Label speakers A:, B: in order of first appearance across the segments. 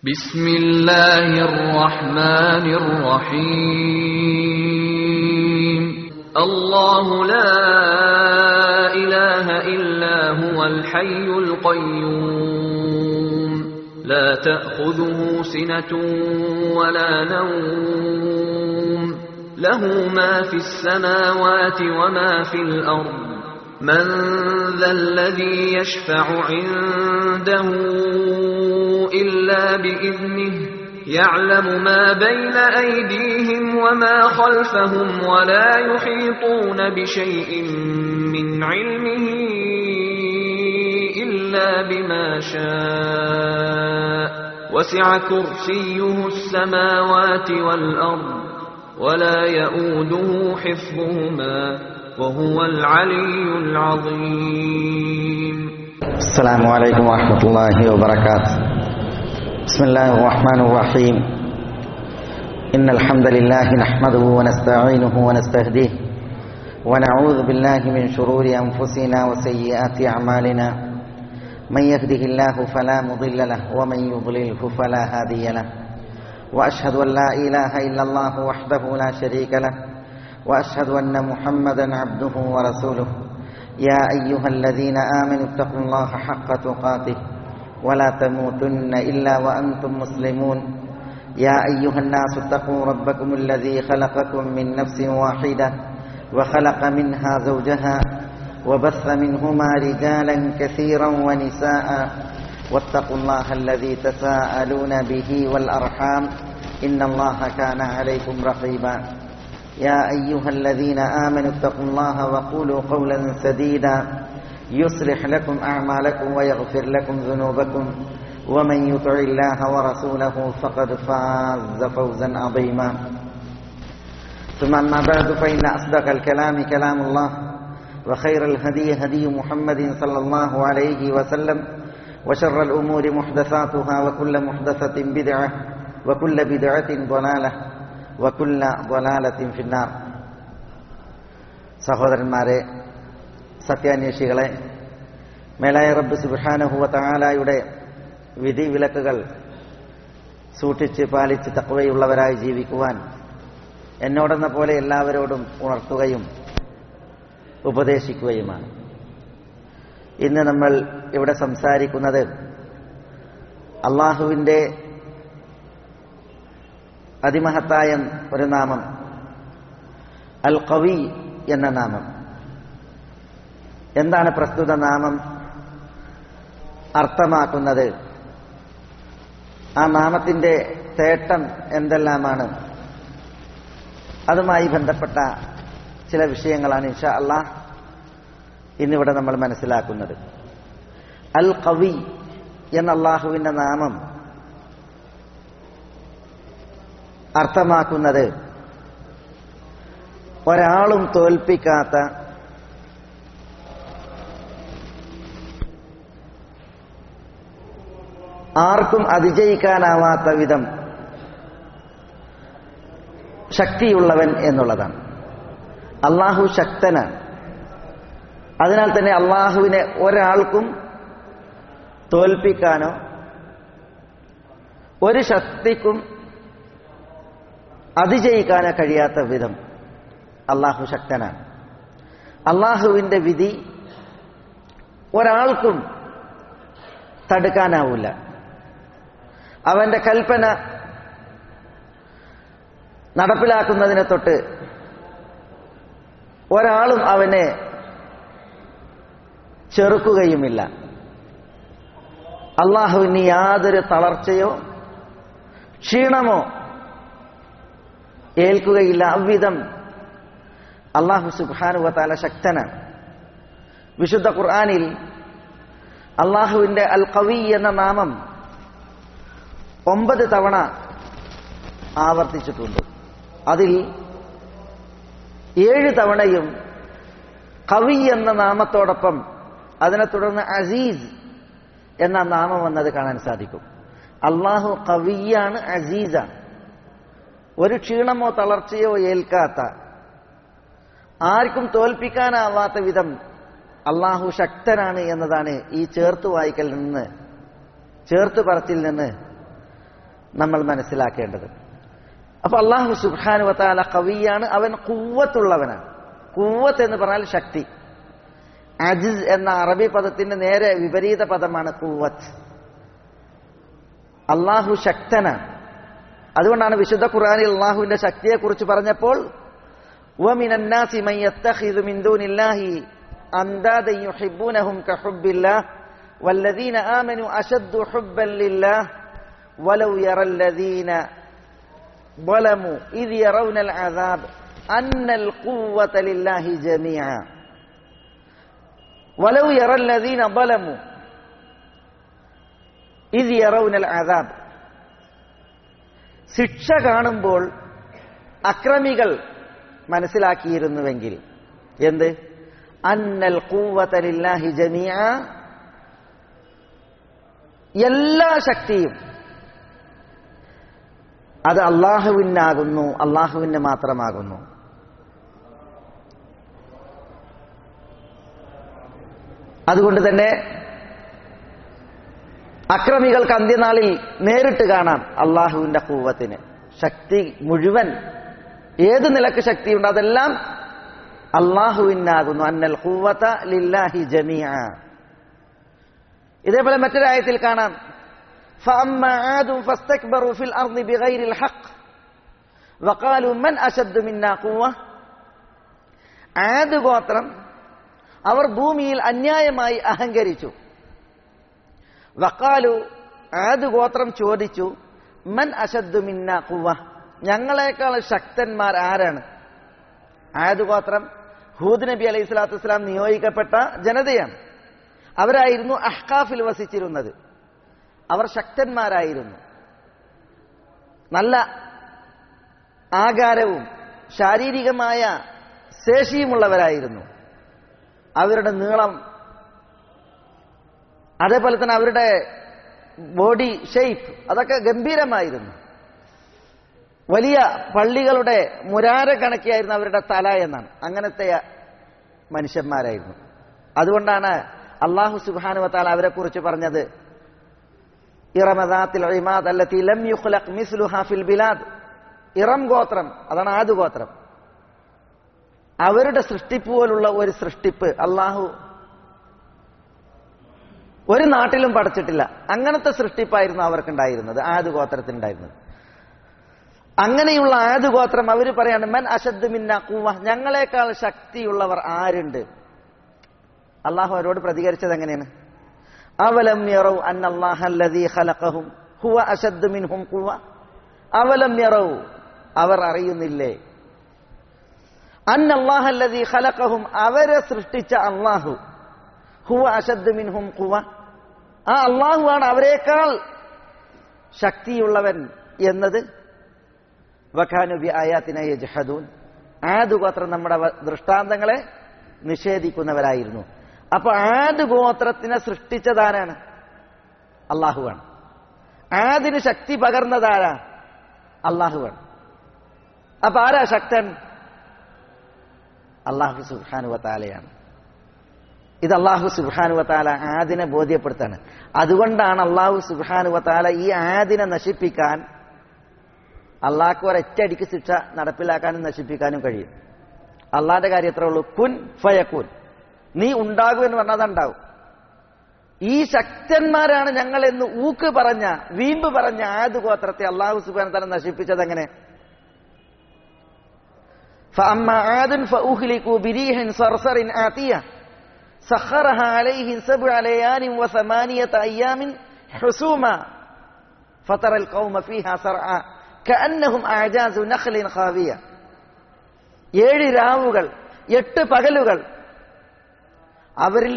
A: بسم الله الرحمن الرحيم الله لا إله إلا هو الحي القيوم لا تأخذه سنة ولا نوم له ما في السماوات وما في الأرض من ذا الذي يشفع عنده إلا بإذنه يعلم ما بين أيديهم وما خلفهم ولا يحيطون بشيء من علمه إلا بما شاء وسع كرسيه السماوات والأرض ولا يؤوده حفظهما وهو العلي العظيم
B: السلام عليكم ورحمة الله وبركاته بسم الله الرحمن الرحيم إن الحمد لله نحمده ونستعينه ونستهديه ونعوذ بالله من شرور أنفسنا وسيئات أعمالنا من يهده الله فلا مضل له ومن يضلله فلا هادي له وأشهد أن لا إله إلا الله وحده لا شريك له وأشهد أن محمدا عبده ورسوله يا أيها الذين آمنوا اتقوا الله حق تقاته ولا تموتن إلا وأنتم مسلمون يا أيها الناس اتقوا ربكم الذي خلقكم من نفس واحدة وخلق منها زوجها وبث منهما رجالا كثيرا ونساء واتقوا الله الذي تساءلون به والأرحام إن الله كان عليكم رقيبا يا أيها الذين آمنوا اتقوا الله وقولوا قولا سديدا يصلح لكم أعمالكم ويغفر لكم ذنوبكم ومن يطع الله ورسوله فقد فاز فوزا عظيما ثم أما بعد فإن أصدق الكلام كلام الله وخير الهدي هدي محمد صلى الله عليه وسلم وشر الأمور محدثاتها وكل محدثة بدعة وكل بدعة ضلالة വക്കുല്ല ദ്വലാലത്തിൻ ഫിന്നാർ സഹോദരന്മാരെ സത്യാന്വേഷികളെ മേലായ റബ്ബ് സുബാനഹുവ താലായുടെ വിധി വിലക്കുകൾ സൂക്ഷിച്ച് പാലിച്ച് തക്കവയുള്ളവരായി ജീവിക്കുവാൻ എന്നോടെന്ന പോലെ എല്ലാവരോടും ഉണർത്തുകയും ഉപദേശിക്കുകയുമാണ് ഇന്ന് നമ്മൾ ഇവിടെ സംസാരിക്കുന്നത് അള്ളാഹുവിൻ്റെ അതിമഹത്തായ ഒരു നാമം അൽ കവി എന്ന നാമം എന്താണ് പ്രസ്തുത നാമം അർത്ഥമാക്കുന്നത് ആ നാമത്തിന്റെ തേട്ടം എന്തെല്ലാമാണ് അതുമായി ബന്ധപ്പെട്ട ചില വിഷയങ്ങളാണ് ഇൻഷാ അള്ളാഹ് ഇന്നിവിടെ നമ്മൾ മനസ്സിലാക്കുന്നത് അൽ കവി എന്ന അള്ളാഹുവിന്റെ നാമം അർത്ഥമാക്കുന്നത് ഒരാളും തോൽപ്പിക്കാത്ത ആർക്കും അതിജയിക്കാനാവാത്ത വിധം ശക്തിയുള്ളവൻ എന്നുള്ളതാണ് അള്ളാഹു ശക്തനാണ് അതിനാൽ തന്നെ അള്ളാഹുവിനെ ഒരാൾക്കും തോൽപ്പിക്കാനോ ഒരു ശക്തിക്കും അതിജയിക്കാനോ കഴിയാത്ത വിധം അള്ളാഹു ശക്തനാണ് അള്ളാഹുവിന്റെ വിധി ഒരാൾക്കും തടുക്കാനാവില്ല അവന്റെ കൽപ്പന നടപ്പിലാക്കുന്നതിനെ തൊട്ട് ഒരാളും അവനെ ചെറുക്കുകയുമില്ല അള്ളാഹുവിന് യാതൊരു തളർച്ചയോ ക്ഷീണമോ ഏൽക്കുകയില്ല അவ்விധം അള്ളാഹു സുബാനുവത്താല ശക്തനാണ് വിശുദ്ധ ഖുർആാനിൽ അള്ളാഹുവിന്റെ അൽ കവി എന്ന നാമം ഒമ്പത് തവണ ആവർത്തിച്ചിട്ടുണ്ട് അതിൽ ഏഴ് തവണയും കവി എന്ന നാമത്തോടൊപ്പം അതിനെ തുടർന്ന് അസീസ് എന്ന നാമം വന്നത് കാണാൻ സാധിക്കും അള്ളാഹു കവിയാണ് അസീസാണ് ഒരു ക്ഷീണമോ തളർച്ചയോ ഏൽക്കാത്ത ആർക്കും തോൽപ്പിക്കാനാവാത്ത വിധം അള്ളാഹു ശക്തനാണ് എന്നതാണ് ഈ ചേർത്ത് വായിക്കൽ നിന്ന് ചേർത്ത് പറച്ചിൽ നിന്ന് നമ്മൾ മനസ്സിലാക്കേണ്ടത് അപ്പൊ അള്ളാഹു സുബാനു വത്താല കവിയാണ് അവൻ കൂവത്തുള്ളവനാണ് കൂവത്ത് എന്ന് പറഞ്ഞാൽ ശക്തി അജിസ് എന്ന അറബി പദത്തിന്റെ നേരെ വിപരീത പദമാണ് കൂവത്ത് അള്ളാഹു ശക്തനാണ് അതുകൊണ്ടാണ് വിശുദ്ധ ഖുർആനിൽ അള്ളാഹുവിന്റെ ശക്തിയെക്കുറിച്ച് പറഞ്ഞപ്പോൾ ومن الناس من يتخذ من دون الله أندادا يحبونهم كحب الله والذين آمنوا أشد حبا لله ولو يرى الذين ظلموا إذ يرون العذاب أن القوة لله جميعا ولو يرى الذين ظلموا إذ يرون العذاب ശിക്ഷ കാണുമ്പോൾ അക്രമികൾ മനസ്സിലാക്കിയിരുന്നുവെങ്കിൽ എന്ത് അന്നൽ കൂവത്തലില്ലാഹി ജമിയ എല്ലാ ശക്തിയും അത് അള്ളാഹുവിനാകുന്നു അള്ളാഹുവിന് മാത്രമാകുന്നു അതുകൊണ്ട് തന്നെ അക്രമികൾക്ക് അന്ത്യനാളിൽ നേരിട്ട് കാണാം അള്ളാഹുവിന്റെ കൂവത്തിന് ശക്തി മുഴുവൻ ഏത് നിലക്ക് ശക്തിയുണ്ട് അതെല്ലാം അള്ളാഹുവിനാകുന്നു അന്നൽ കൂവത്ത ലില്ലാഹി ജമിയ ഇതേപോലെ മറ്റൊരായത്തിൽ കാണാം فأما عاد فاستكبروا في الأرض بغير الحق وقالوا من أشد منا قوة ആദ് ഗോത്രം അവർ ഭൂമിയിൽ അന്യായമായി അഹങ്കരിച്ചു വക്കാലു ആദ് ഗോത്രം ചോദിച്ചു മൻ അശദ്ദു മിന്ന കുവ ഞങ്ങളെക്കാൾ ശക്തന്മാർ ആരാണ് ആദ് ഗോത്രം ഹൂദ് നബി അലൈഹി സ്വലാത്തു വസ്സലാം നിയോഗിക്കപ്പെട്ട ജനതയാണ് അവരായിരുന്നു അഹ്കാഫിൽ വസിച്ചിരുന്നത് അവർ ശക്തന്മാരായിരുന്നു നല്ല ആകാരവും ശാരീരികമായ ശേഷിയുമുള്ളവരായിരുന്നു അവരുടെ നീളം അതേപോലെ തന്നെ അവരുടെ ബോഡി ഷേപ്പ് അതൊക്കെ ഗംഭീരമായിരുന്നു വലിയ പള്ളികളുടെ മുരാര കണക്കിയായിരുന്നു അവരുടെ തല എന്നാണ് അങ്ങനത്തെ മനുഷ്യന്മാരായിരുന്നു അതുകൊണ്ടാണ് അള്ളാഹു സുബാനുവത്താൽ അവരെ കുറിച്ച് പറഞ്ഞത് ഇറമദാത്തിൽ ഇമാദ് അല്ലത്തി ലം യുഖ്ലഖ് മിസ്ലുഹാ ഫിൽ ബിലാദ് ഇറം ഗോത്രം അതാണ് ആദ് ഗോത്രം അവരുടെ സൃഷ്ടിപ്പ് പോലുള്ള ഒരു സൃഷ്ടിപ്പ് അള്ളാഹു ഒരു നാട്ടിലും പഠിച്ചിട്ടില്ല അങ്ങനത്തെ സൃഷ്ടിപ്പായിരുന്നു അവർക്കുണ്ടായിരുന്നത് ആദ് ഗോത്രത്തിനുണ്ടായിരുന്നത് അങ്ങനെയുള്ള ആദ് ഗോത്രം അവർ പറയാണ് മൻ അശദ് മിന്ന കൂവ ഞങ്ങളെക്കാൾ ശക്തിയുള്ളവർ ആരുണ്ട് അള്ളാഹു അവരോട് പ്രതികരിച്ചത് എങ്ങനെയാണ് അവലം യറൗ അന്നല്ലാഹല്ലദീ ഖലഖഹും ഹുവ അശദ് മിൻഹും ഖുവ അവലം യറൗ അവർ അറിയുന്നില്ലേ അന്നല്ലാഹല്ലദീ ഖലഖഹും അവരെ സൃഷ്ടിച്ച അള്ളാഹു ഹുവ അശദ് മിൻഹും ഖുവ ആ അള്ളാഹുവാണ് അവരെക്കാൾ ശക്തിയുള്ളവൻ എന്നത് വഖാനുബി ആയാത്തിന യജ്ഹദൂൻ ആദ് ഗോത്രം നമ്മുടെ ദൃഷ്ടാന്തങ്ങളെ നിഷേധിക്കുന്നവരായിരുന്നു അപ്പൊ ആദ് ഗോത്രത്തിനെ സൃഷ്ടിച്ചതാരാണ് അള്ളാഹുവാണ് ആദിന് ശക്തി പകർന്നതാരാ അള്ളാഹുവാണ് അപ്പൊ ആരാ ശക്തൻ അള്ളാഹു സുഹാനുവത്താലയാണ് ഇത് അള്ളാഹു സുബാനുവത്താല ആദിനെ ബോധ്യപ്പെടുത്താണ് അതുകൊണ്ടാണ് അള്ളാഹു സുബാനുവത്താല ഈ ആദിനെ നശിപ്പിക്കാൻ അള്ളാഹ്ക്ക് ഒരൊറ്റയടിക്ക് ശിക്ഷ നടപ്പിലാക്കാനും നശിപ്പിക്കാനും കഴിയും അള്ളാന്റെ കാര്യം എത്ര ഉള്ളൂ കുൻ ഫയക്കുൻ നീ ഉണ്ടാകും എന്ന് പറഞ്ഞാൽ അതുണ്ടാവും ഈ ശക്തന്മാരാണ് ഞങ്ങൾ എന്ന് ഊക്ക് പറഞ്ഞ വീമ്പ് പറഞ്ഞ ആദ് ഗോത്രത്തെ അള്ളാഹു സുബാൻ തല നശിപ്പിച്ചത് എങ്ങനെ فأما عاد فأهلكوا بريح صرصر آتية سخرها عليهم سبع ليال وثمانية أيام حسوما فترى القوم فيها سرعا كأنهم أعجاز نخل خاوية ഏഴ് രാവുകൾ എട്ട് പകലുകൾ അവരിൽ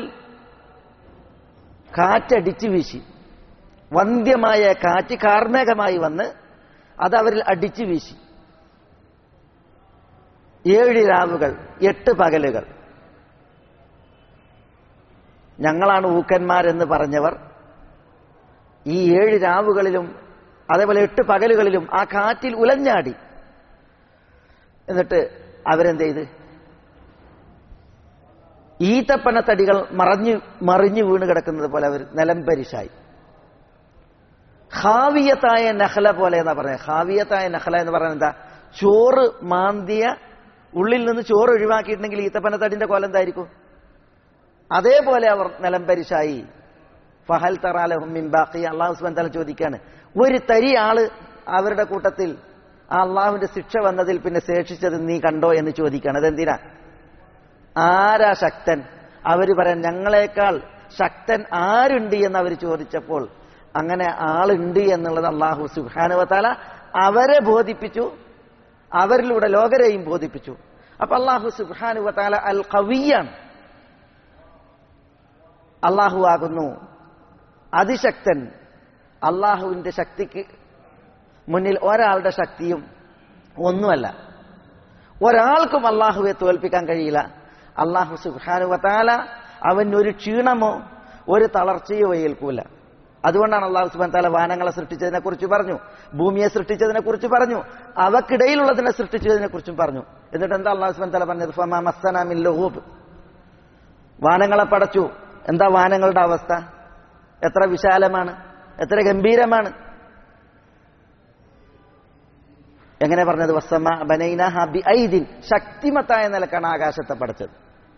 B: കാറ്റടിച്ചു വീശി വന്ധ്യമായ കാറ്റ് കാർമേഘമായി വന്ന് അത് അവരിൽ അടിച്ചു വീശി ഏഴ് രാവുകൾ എട്ട് പകലുകൾ ഞങ്ങളാണ് ഊക്കന്മാരെന്ന് പറഞ്ഞവർ ഈ ഏഴ് രാവുകളിലും അതേപോലെ എട്ട് പകലുകളിലും ആ കാറ്റിൽ ഉലഞ്ഞാടി എന്നിട്ട് അവരെന്ത് ചെയ്ത് ഈത്തപ്പനത്തടികൾ മറഞ്ഞു മറിഞ്ഞു വീണ് കിടക്കുന്നത് പോലെ അവർ നിലംപരിശായി ഖാവിയത്തായ നഹല പോലെ എന്നാ പറഞ്ഞത് ഖാവിയത്തായ നഹല എന്ന് പറയുന്നത് എന്താ ചോറ് മാന്തിയ ഉള്ളിൽ നിന്ന് ചോറ് ഒഴിവാക്കിയിട്ടുണ്ടെങ്കിൽ ഈത്തപ്പനത്തടിന്റെ കോലം എന്തായിരിക്കും അതേപോലെ അവർ നിലംപരിശായി ഫഹൽ തറാലഹും മിംബാഖി അള്ളാഹു സുബാൻ തല ചോദിക്കാണ് ഒരു തരി ആള് അവരുടെ കൂട്ടത്തിൽ ആ അള്ളാഹുവിന്റെ ശിക്ഷ വന്നതിൽ പിന്നെ ശേഷിച്ചത് നീ കണ്ടോ എന്ന് ചോദിക്കാണ് അതെന്തിനാ ആരാ ശക്തൻ അവര് പറയാൻ ഞങ്ങളെക്കാൾ ശക്തൻ ആരുണ്ട് എന്ന് അവർ ചോദിച്ചപ്പോൾ അങ്ങനെ ആളുണ്ട് എന്നുള്ളത് അള്ളാഹു സുഹാനുവത്താല അവരെ ബോധിപ്പിച്ചു അവരിലൂടെ ലോകരെയും ബോധിപ്പിച്ചു അപ്പൊ അള്ളാഹു സുഹാനുവത്താല അൽ കവിയാണ് അള്ളാഹു ആകുന്നു അതിശക്തൻ അള്ളാഹുവിന്റെ ശക്തിക്ക് മുന്നിൽ ഒരാളുടെ ശക്തിയും ഒന്നുമല്ല ഒരാൾക്കും അള്ളാഹുവെ തോൽപ്പിക്കാൻ കഴിയില്ല അള്ളാഹു സുബാനുവത്താല അവന് ഒരു ക്ഷീണമോ ഒരു തളർച്ചയോ ഏൽക്കൂല അതുകൊണ്ടാണ് അള്ളാഹു സുബാൻ താല വാനങ്ങളെ സൃഷ്ടിച്ചതിനെ കുറിച്ച് പറഞ്ഞു ഭൂമിയെ സൃഷ്ടിച്ചതിനെ കുറിച്ച് പറഞ്ഞു അവക്കിടയിലുള്ളതിനെ സൃഷ്ടിച്ചതിനെ കുറിച്ചും പറഞ്ഞു എന്നിട്ട് എന്താ അള്ളാഹു സുബാൻ താല പറഞ്ഞത് ഫമാ മസ്സന മിൻ ലുഹൂബ് വാനങ്ങളെ പടച്ചു എന്താ വാനങ്ങളുടെ അവസ്ഥ എത്ര വിശാലമാണ് എത്ര ഗംഭീരമാണ് എങ്ങനെ പറഞ്ഞത് വസ്സമ ബനൈന ഹബി ഐദിൻ ശക്തിമത്തായ നിലക്കാണ് ആകാശത്തെ പഠിച്ചത്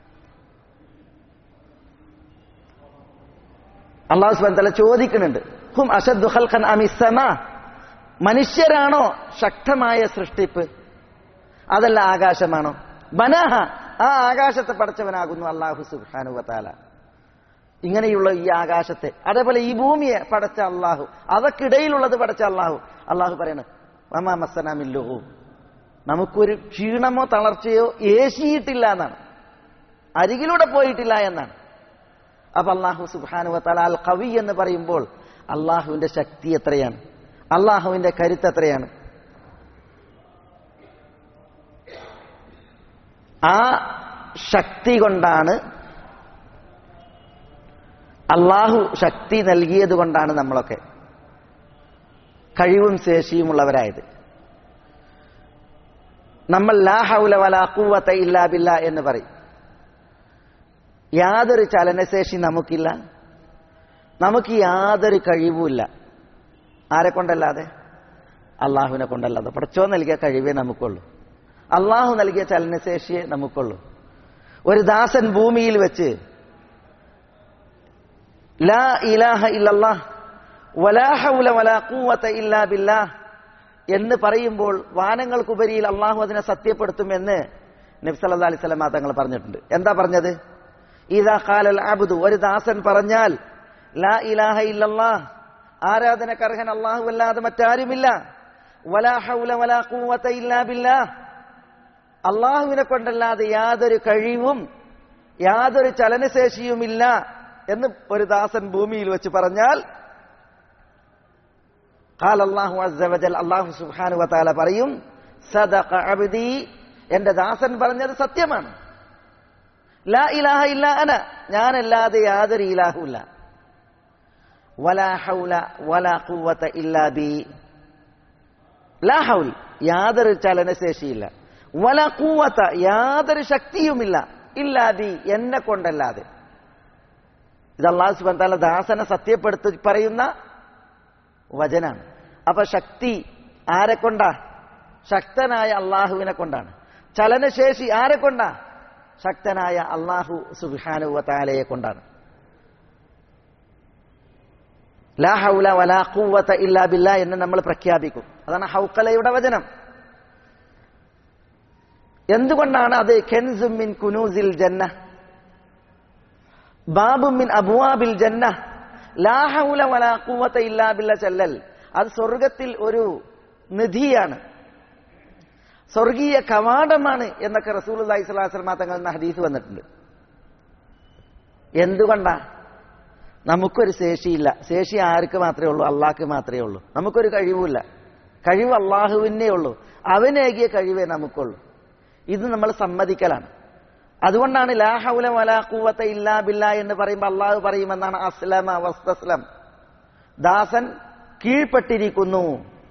B: അള്ളാഹു സുബാൻ തല ചോദിക്കുന്നുണ്ട് ഹും അഷദ് ഖൽഖൻ അമിസമ മനുഷ്യരാണോ ശക്തമായ സൃഷ്ടിപ്പ് അതല്ല ആകാശമാണോ ബനാഹ ആ ആകാശത്തെ പടച്ചവനാകുന്നു അള്ളാഹു സുബാനുവത്താല ഇങ്ങനെയുള്ള ഈ ആകാശത്തെ അതേപോലെ ഈ ഭൂമിയെ പടച്ച അള്ളാഹു അതൊക്കിടയിലുള്ളത് പടച്ച അള്ളാഹു അള്ളാഹു പറയണ മമാ മസനാമില്ലോ നമുക്കൊരു ക്ഷീണമോ തളർച്ചയോ ഏശിയിട്ടില്ല എന്നാണ് അരികിലൂടെ പോയിട്ടില്ല എന്നാണ് അപ്പൊ അള്ളാഹു സുബാനുവത്താല അൽ കവി എന്ന് പറയുമ്പോൾ അള്ളാഹുവിന്റെ ശക്തി എത്രയാണ് അള്ളാഹുവിന്റെ കരുത്ത് എത്രയാണ് ആ ശക്തി കൊണ്ടാണ് അള്ളാഹു ശക്തി നൽകിയത് കൊണ്ടാണ് നമ്മളൊക്കെ കഴിവും ശേഷിയുമുള്ളവരായത് നമ്മൾ ലാ ഹൗല വലാ ഖുവത ഇല്ലാ ബില്ല എന്ന് പറയും യാതൊരു ചലനശേഷി നമുക്കില്ല നമുക്ക് യാതൊരു കഴിവുമില്ല ആരെ കൊണ്ടല്ലാതെ അള്ളാഹുവിനെ കൊണ്ടല്ലാതെ പടച്ചോ നൽകിയ കഴിവേ നമുക്കുള്ളൂ അള്ളാഹു നൽകിയ ചലനശേഷിയെ നമുക്കുള്ളൂ ഒരു ദാസൻ ഭൂമിയിൽ വെച്ച് ലാ ഇലാഹ ഇല്ലല്ലാ വലാ ഹൗല വലാ ഖുവത ഇല്ലാ ബില്ലാ എന്ന് പറയുമ്പോൾ വാനങ്ങൾക്കുപരിയിൽ അള്ളാഹു അതിനെ സത്യപ്പെടുത്തുമെന്ന് നബ്സല്ലാ അലൈഹി സ്വലമ തങ്ങൾ പറഞ്ഞിട്ടുണ്ട് എന്താ പറഞ്ഞത് ഇതാ ഖാലൽ അബ്ദു ഒരു ദാസൻ പറഞ്ഞാൽ ലാ ഇലാഹ ഇല്ലല്ലാ ആരാധനക്കർഹൻ അള്ളാഹു അല്ലാതെ മറ്റാരുമില്ല വലാ ഹൗല വലാ ഖുവത ഇല്ലാ ബില്ലാ അള്ളാഹുവിനെ കൊണ്ടല്ലാതെ യാതൊരു കഴിവും യാതൊരു ചലനശേഷിയുമില്ല എന്ന് ഒരു ദാസൻ ഭൂമിയിൽ വെച്ച് പറഞ്ഞാൽ ഖാൽ അല്ലാഹു അസ്സ വജൽ അല്ലാഹു സുബ്ഹാനഹു വതആല പറയും സദഖ അബ്ദി എന്റെ ദാസൻ പറഞ്ഞത് സത്യമാണ് ലാ ഇലാഹ ഇല്ല അന ഞാനല്ലാതെ യാതൊരു ഇലാഹുമില്ല വലാ ഹൗല വലാ ഖുവത ഇല്ലാ ബി ലാ ഹൗൽ യാതൊരു ചലനശേഷിയില്ല വല കൂവത്ത യാതൊരു ശക്തിയുമില്ല ഇല്ലാ ബി എന്നെ കൊണ്ടല്ലാതെ ഇത് അള്ളാഹു സുബാൻ താല ദാസനെ സത്യപ്പെടുത്തി പറയുന്ന വചനാണ് അപ്പൊ ശക്തി ആരെ കൊണ്ടാ ശക്തനായ അള്ളാഹുവിനെ കൊണ്ടാണ് ചലനശേഷി ആരെ കൊണ്ടാ ശക്തനായ അള്ളാഹു സുബാനുവ താലയെ കൊണ്ടാണ് ലാ ഹൗല വലാ ഖുവത ഇല്ലാ ബില്ല എന്ന് നമ്മൾ പ്രഖ്യാപിക്കും അതാണ് ഹൗക്കലയുടെ വചനം എന്തുകൊണ്ടാണ് അത് കെൻസും മിൻ കുനൂസിൽ ജന്ന ബാബും മിൻ അബുവാബിൽ ജന്ന ലാ ഹൗല വലാ ഖുവത ഇല്ലാ ബില്ല ചെല്ലൽ അത് സ്വർഗത്തിൽ ഒരു നിധിയാണ് സ്വർഗീയ കവാടമാണ് എന്നൊക്കെ റസൂൽ അലൈഹി സ്വലാസ്ലമ തങ്ങൾ ഹദീസ് വന്നിട്ടുണ്ട് എന്തുകൊണ്ടാ നമുക്കൊരു ശേഷിയില്ല ശേഷി ആർക്ക് മാത്രമേ ഉള്ളൂ അള്ളാഹ്ക്ക് മാത്രമേ ഉള്ളൂ നമുക്കൊരു കഴിവുമില്ല കഴിവ് അള്ളാഹുവിനേ ഉള്ളൂ അവനേകിയ കഴിവേ നമുക്കുള്ളൂ ഇത് നമ്മൾ സമ്മതിക്കലാണ് അതുകൊണ്ടാണ് ലാ ഹൗല വലാ കൂവത്ത ഇല്ലാ ബില്ല എന്ന് പറയുമ്പോൾ അള്ളാഹു പറയുമെന്നാണ് അസ്ലമ വസ്തസ്ലം ദാസൻ കീഴ്പ്പെട്ടിരിക്കുന്നു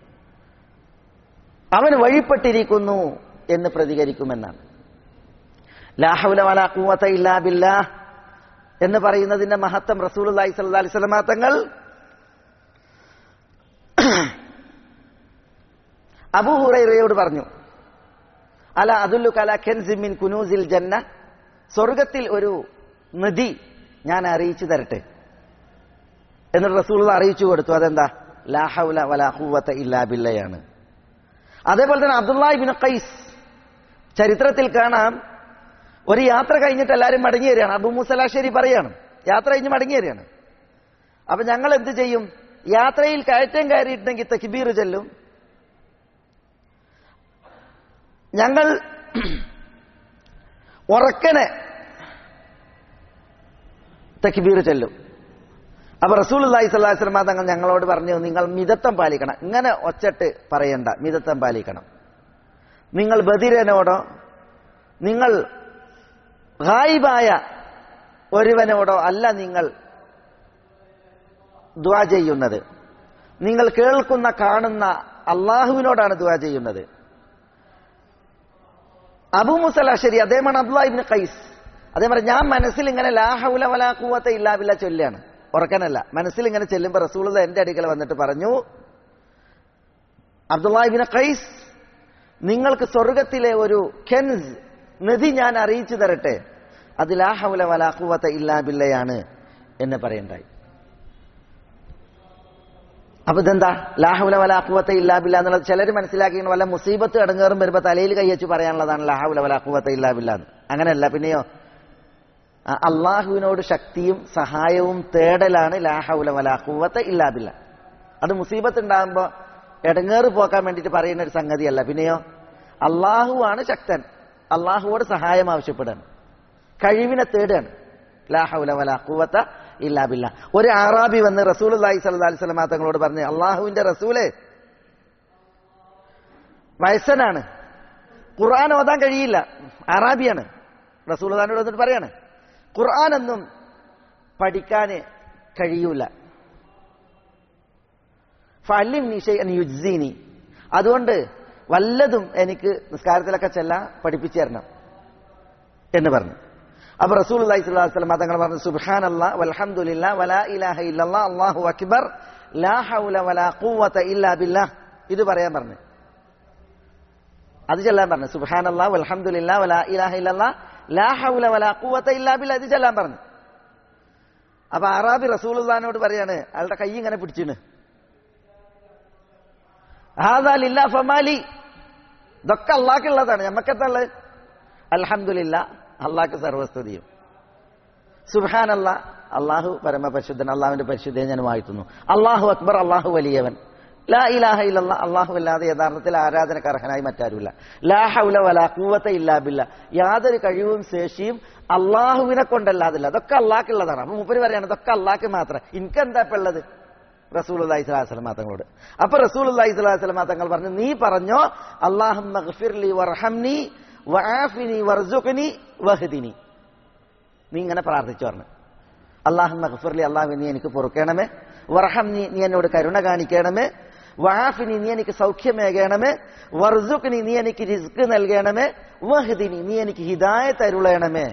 B: അവൻ വഴിപ്പെട്ടിരിക്കുന്നു എന്ന് പ്രതികരിക്കുമെന്നാണ് ലാ ഹൗല വലാ കൂവത്ത ഇല്ലാ ബില്ലാ എന്ന് പറയുന്നതിന്റെ മഹത്വം റസൂൽ അലൈഹി സ്വല്ലാ അലൈഹി സ്വലമാ തങ്ങൾ അബൂ ഹുറൈറയോട് പറഞ്ഞു അല അതുല്ലു കല ഖെൻസിമിൻ കുനൂസിൽ ജന്ന സ്വർഗത്തിൽ ഒരു നദി ഞാൻ അറിയിച്ചു തരട്ടെ എന്നിട്ട് റസൂൽ അറിയിച്ചു കൊടുത്തു അതെന്താ ലാഹൗല വലാഹൂവത്ത ഇല്ലാ ബില്ലയാണ് അതേപോലെ തന്നെ അബ്ദുല്ലാഹിബിൻ ഖൈസ് ചരിത്രത്തിൽ കാണാം ഒരു യാത്ര കഴിഞ്ഞിട്ട് എല്ലാവരും മടങ്ങി വരികയാണ് അബു മുസലാശ്ശേരി പറയാണ് യാത്ര കഴിഞ്ഞ് മടങ്ങി വരികയാണ് അപ്പൊ ഞങ്ങൾ എന്ത് ചെയ്യും യാത്രയിൽ കയറ്റം കയറിയിട്ടുണ്ടെങ്കിൽ തക്ബീർ ചെല്ലും ഞങ്ങൾ ഉറക്കനെ തക്ബീർ ചെല്ലും അപ്പൊ റസൂൽ അള്ളാഹി സ്വല്ലാഹി സ്വലമ തങ്ങൾ ഞങ്ങളോട് പറഞ്ഞു നിങ്ങൾ മിതത്വം പാലിക്കണം ഇങ്ങനെ ഒച്ചട്ട് പറയണ്ട മിതത്വം പാലിക്കണം നിങ്ങൾ ബദിരനോടോ നിങ്ങൾ ഗായിബായ ഒരുവനോടോ അല്ല നിങ്ങൾ ദ്വാ ചെയ്യുന്നത് നിങ്ങൾ കേൾക്കുന്ന കാണുന്ന അള്ളാഹുവിനോടാണ് ദ്വാ ചെയ്യുന്നത് അബു മുസലാശ്ശേരി അദ്ദേഹമാണ് അബ്ദുല്ലാഹിബിൻ ഖൈസ് അതേപോലെ ഞാൻ മനസ്സിൽ ഇങ്ങനെ ലാഹൗല വലാക്കൂവത്ത ഇല്ലാവില്ല ചൊല്ലാണ് ഉറക്കാനല്ല മനസ്സിൽ ഇങ്ങനെ ചെല്ലുമ്പോൾ റസൂൾ എന്റെ അടുക്കൽ വന്നിട്ട് പറഞ്ഞു അബ്ദുല്ലാഹിബിൻ ഖൈസ് നിങ്ങൾക്ക് സ്വർഗത്തിലെ ഒരു കെൻസ് നദി ഞാൻ അറിയിച്ചു തരട്ടെ അത് ലാഹൗല വലാക്കൂവത്ത ഇല്ലാബില്ലയാണ് എന്ന് പറയണ്ടായി അപ്പൊ ഇതെന്താ ലാഹുല വലാഖുവത്ത ഇല്ലാബില്ല എന്നുള്ളത് ചിലർ മനസ്സിലാക്കി വല്ല മുസീബത്ത് ഇടങ്ങേറും വരുമ്പോ തലയിൽ കൈവച്ച് പറയാനുള്ളതാണ് ലാഹുല വലാഖുവത്ത ഇല്ലാബില്ല എന്ന് അങ്ങനെയല്ല പിന്നെയോ ആ അള്ളാഹുവിനോട് ശക്തിയും സഹായവും തേടലാണ് ലാഹുല വലാഖുവത്ത ഇല്ലാബില്ല അത് മുസീബത്ത് ഉണ്ടാകുമ്പോ ഇടങ്ങേറ് പോക്കാൻ വേണ്ടിയിട്ട് പറയുന്ന ഒരു സംഗതിയല്ല പിന്നെയോ അള്ളാഹുവാണ് ശക്തൻ അള്ളാഹുവോട് സഹായം ആവശ്യപ്പെടാണ് കഴിവിനെ തേടാണ് ലാഹുല വലാഖുവത്ത ഇല്ലാബില്ല ഒരു ആറാബി വന്ന് റസൂൽ അള്ളാഹി സല്ലാ അലിസ്ലാം തങ്ങളോട് പറഞ്ഞു അള്ളാഹുവിന്റെ റസൂല് വയസ്സനാണ് ഖുർആൻ ഓതാൻ കഴിയില്ല അറാബിയാണ് റസൂൽ അള്ളഹാനോട് വന്നിട്ട് പറയാണ് ഖുർആാനൊന്നും പഠിക്കാൻ കഴിയൂല ഫല്ലിം നിഷയൻ യുജ്സീനി അതുകൊണ്ട് വല്ലതും എനിക്ക് നിസ്കാരത്തിലൊക്കെ ചെല്ലാൻ പഠിപ്പിച്ചു തരണം എന്ന് പറഞ്ഞു അപ്പൊ റസൂൽ അലൈഹി സ്വലാഹു വസ്ലം തങ്ങൾ പറഞ്ഞു സുബ്ഹാൻ അല്ലാ വൽഹംദുലില്ലാ വലാ ഇലാഹ ഇല്ലല്ലാ അല്ലാഹു അക്ബർ ലാ ഹൗല വലാ ഖുവത ഇല്ലാ ബില്ലാ ഇത് പറയാൻ പറഞ്ഞു അത് ചെല്ലാൻ പറഞ്ഞു സുബ്ഹാൻ അല്ലാ വൽഹംദുലില്ലാ വലാ ഇലാഹ ഇല്ലല്ലാ ലാ ഹൗല വലാ ഖുവത ഇല്ലാ ബില്ലാ ഇത് ചെല്ലാൻ പറഞ്ഞു അപ്പൊ അറാബി റസൂലുള്ളാഹിനോട് പറയാണ് അയാളുടെ കൈ ഇങ്ങനെ പിടിച്ചിന് ഹാദാ ലില്ലാ ഫമാലി ഇതൊക്കെ അള്ളാഹ്ക്കുള്ളതാണ് ഞമ്മക്കെത്തുള്ളത് അൽഹംദുലില്ല അള്ളാഹ്ക്ക് സർവസ്തുതിയും സുബാൻ അല്ല അള്ളാഹു പരമപരിശുദ്ധൻ അള്ളാഹുവിന്റെ പരിശുദ്ധയെ ഞാൻ വാഴ്ത്തുന്നു അള്ളാഹു അക്ബർ അള്ളാഹു വലിയവൻ ലാ ഇലാഹ ഇല്ലല്ല അള്ളാഹു അല്ലാതെ യഥാർത്ഥത്തിൽ ആരാധനക്ക് അർഹനായി മറ്റാരുമില്ല ലാ ഹൗല വലാ കൂവത്ത ഇല്ലാബില്ല യാതൊരു കഴിവും ശേഷിയും അള്ളാഹുവിനെ കൊണ്ടല്ലാതില്ല അതൊക്കെ അള്ളാഹ്ക്കുള്ളതാണ് അപ്പൊ മുപ്പര് പറയാണ് ഇതൊക്കെ അള്ളാഹ്ക്ക് മാത്രം എനിക്കെന്താ ഇപ്പൊ ഉള്ളത് റസൂൽ അള്ളഹി സ്വലാസ്ലം തങ്ങളോട് അപ്പൊ റസൂൽ അള്ളഹി സ്വലാസ്ലം തങ്ങൾ പറഞ്ഞു നീ പറഞ്ഞോ അള്ളാഹു വർഹംനി വആഫിനി വർസുഖ്നി വഹ്ദിനി നീ ഇങ്ങനെ പ്രാർത്ഥിച്ചു പറഞ്ഞു അള്ളാഹു മഹഫുർലി അള്ളാഹു നീ എനിക്ക് പൊറുക്കണമേ വർഹം നീ നീ എന്നോട് കരുണ കാണിക്കണമേ വആഫിനി നീ എനിക്ക് സൗഖ്യമേകണമേ വർസുഖ്നി നീ എനിക്ക് റിസ്ക് നൽകണമേ വഹ്ദിനി നീ എനിക്ക് ഹിദായത്ത് അരുളണമേ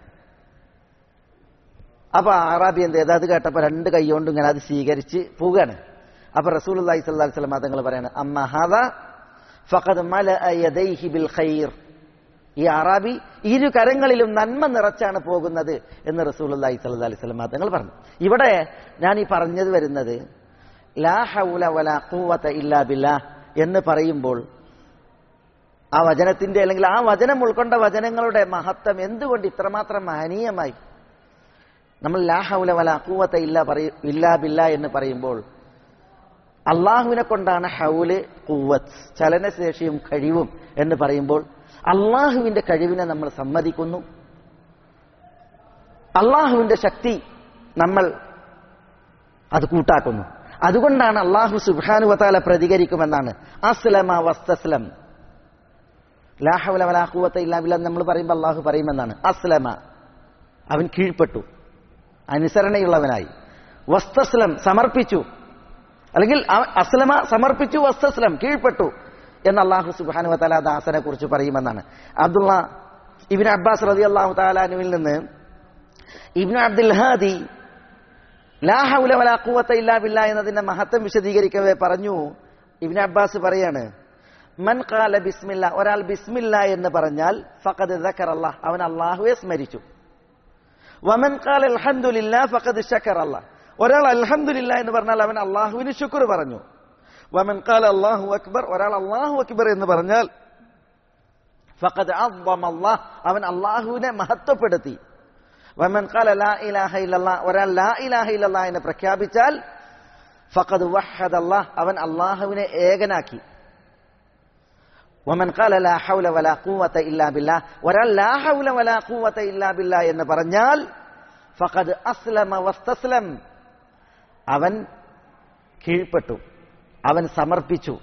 B: അപ്പൊ ആറാബി എന്ത് ചെയ്ത് അത് കേട്ടപ്പോ രണ്ട് കൈകൊണ്ട് ഇങ്ങനെ അത് സ്വീകരിച്ച് പോവുകയാണ് അപ്പൊ റസൂൽ അള്ളഹി സ്വല്ലാ വസ്ലം തങ്ങൾ പറയാണ് അമ്മ ഹാദ ഫഖദ് മല യദൈഹി ബിൽ ഖൈർ ഈ അറാബി ഇരു കരങ്ങളിലും നന്മ നിറച്ചാണ് പോകുന്നത് എന്ന് റസൂൽ അള്ളഹി സ്വല്ലാ അലൈഹി സ്വലം തങ്ങൾ പറഞ്ഞു ഇവിടെ ഞാൻ ഈ പറഞ്ഞത് വരുന്നത് ലാ ഹൗല വലാ ഖുവത ഇല്ലാ ബില്ലാ എന്ന് പറയുമ്പോൾ ആ വചനത്തിന്റെ അല്ലെങ്കിൽ ആ വചനം ഉൾക്കൊണ്ട വചനങ്ങളുടെ മഹത്വം എന്തുകൊണ്ട് ഇത്രമാത്രം മഹനീയമായി നമ്മൾ ലാ ഹൗല വലാ ഖുവത ഇല്ല പറയും ഇല്ലാ ബില്ല എന്ന് പറയുമ്പോൾ അള്ളാഹുവിനെ കൊണ്ടാണ് ഹൗല് കൂവത്ത് ചലനശേഷിയും കഴിവും എന്ന് പറയുമ്പോൾ അള്ളാഹുവിന്റെ കഴിവിനെ നമ്മൾ സമ്മതിക്കുന്നു അള്ളാഹുവിന്റെ ശക്തി നമ്മൾ അത് കൂട്ടാക്കുന്നു അതുകൊണ്ടാണ് അള്ളാഹു സുബാനുവത്താല പ്രതികരിക്കുമെന്നാണ് അസ്ലമ വസ്തസ്ലം ലാഹവല വലാഹുവത്ത ഇല്ലാവില്ല നമ്മൾ പറയുമ്പോൾ അള്ളാഹു പറയുമെന്നാണ് അസ്ലമ അവൻ കീഴ്പ്പെട്ടു അനുസരണയുള്ളവനായി വസ്തസ്ലം സമർപ്പിച്ചു അല്ലെങ്കിൽ അസ്ലമ സമർപ്പിച്ചു വസ്തസ്ലം കീഴ്പ്പെട്ടു എന്ന് അള്ളാഹു സുബാനു വത്താല ദാസനെ കുറിച്ച് പറയുമെന്നാണ് അബ്ദുള്ള ഇബിൻ അബ്ബാസ് റതി അള്ളാഹു താലാനുവിൽ നിന്ന് ഇബിൻ അബ്ദുൽ ഹാദി ലാഹുല വലാഖുവത്ത ഇല്ലാ ബില്ല എന്നതിന്റെ മഹത്വം വിശദീകരിക്കവേ പറഞ്ഞു ഇബിൻ അബ്ബാസ് പറയാണ് മൻ ഖാല ബിസ്മില്ല ഒരാൾ ബിസ്മില്ല എന്ന് പറഞ്ഞാൽ ഫഖദ് ദക്കറല്ല അവൻ അള്ളാഹുവെ സ്മരിച്ചു വമൻ ഖാല അൽഹംദുലില്ല ഫഖദ് ശക്കറല്ല ഒരാൾ അൽഹംദുലില്ല എന്ന് പറഞ്ഞാൽ അവൻ അള്ളാഹുവിന് ശുക്ർ പറഞ്ഞു വമൻ ഖാല അല്ലാഹു അക്ബർ ഒരാൾ അള്ളാഹു അക്ബർ എന്ന് പറഞ്ഞാൽ ഫഖദ് അദ്ദമ അല്ലാഹ് അവൻ അള്ളാഹുവിനെ മഹത്വപ്പെടുത്തി വമൻ ഖാല ലാ ഇലാഹ ഇല്ലല്ലാ ഒരാൾ ലാ ഇലാഹ ഇല്ലല്ലാ എന്ന് പ്രഖ്യാപിച്ചാൽ ഫഖദ് വഹദ അല്ലാഹ് അവൻ അള്ളാഹുവിനെ ഏകനാക്കി വമൻ ഖാല ലാ ഹൗല വലാ ഖുവത ഇല്ലാ ബില്ലാ ഒരാൾ ലാ ഹൗല വലാ ഖുവത ഇല്ലാ ബില്ലാ എന്ന് പറഞ്ഞാൽ ഫഖദ് അസ്ലമ വസ്തസ്ലം അവൻ കീഴ്പ്പെട്ടു അവൻ സമർപ്പിച്ചു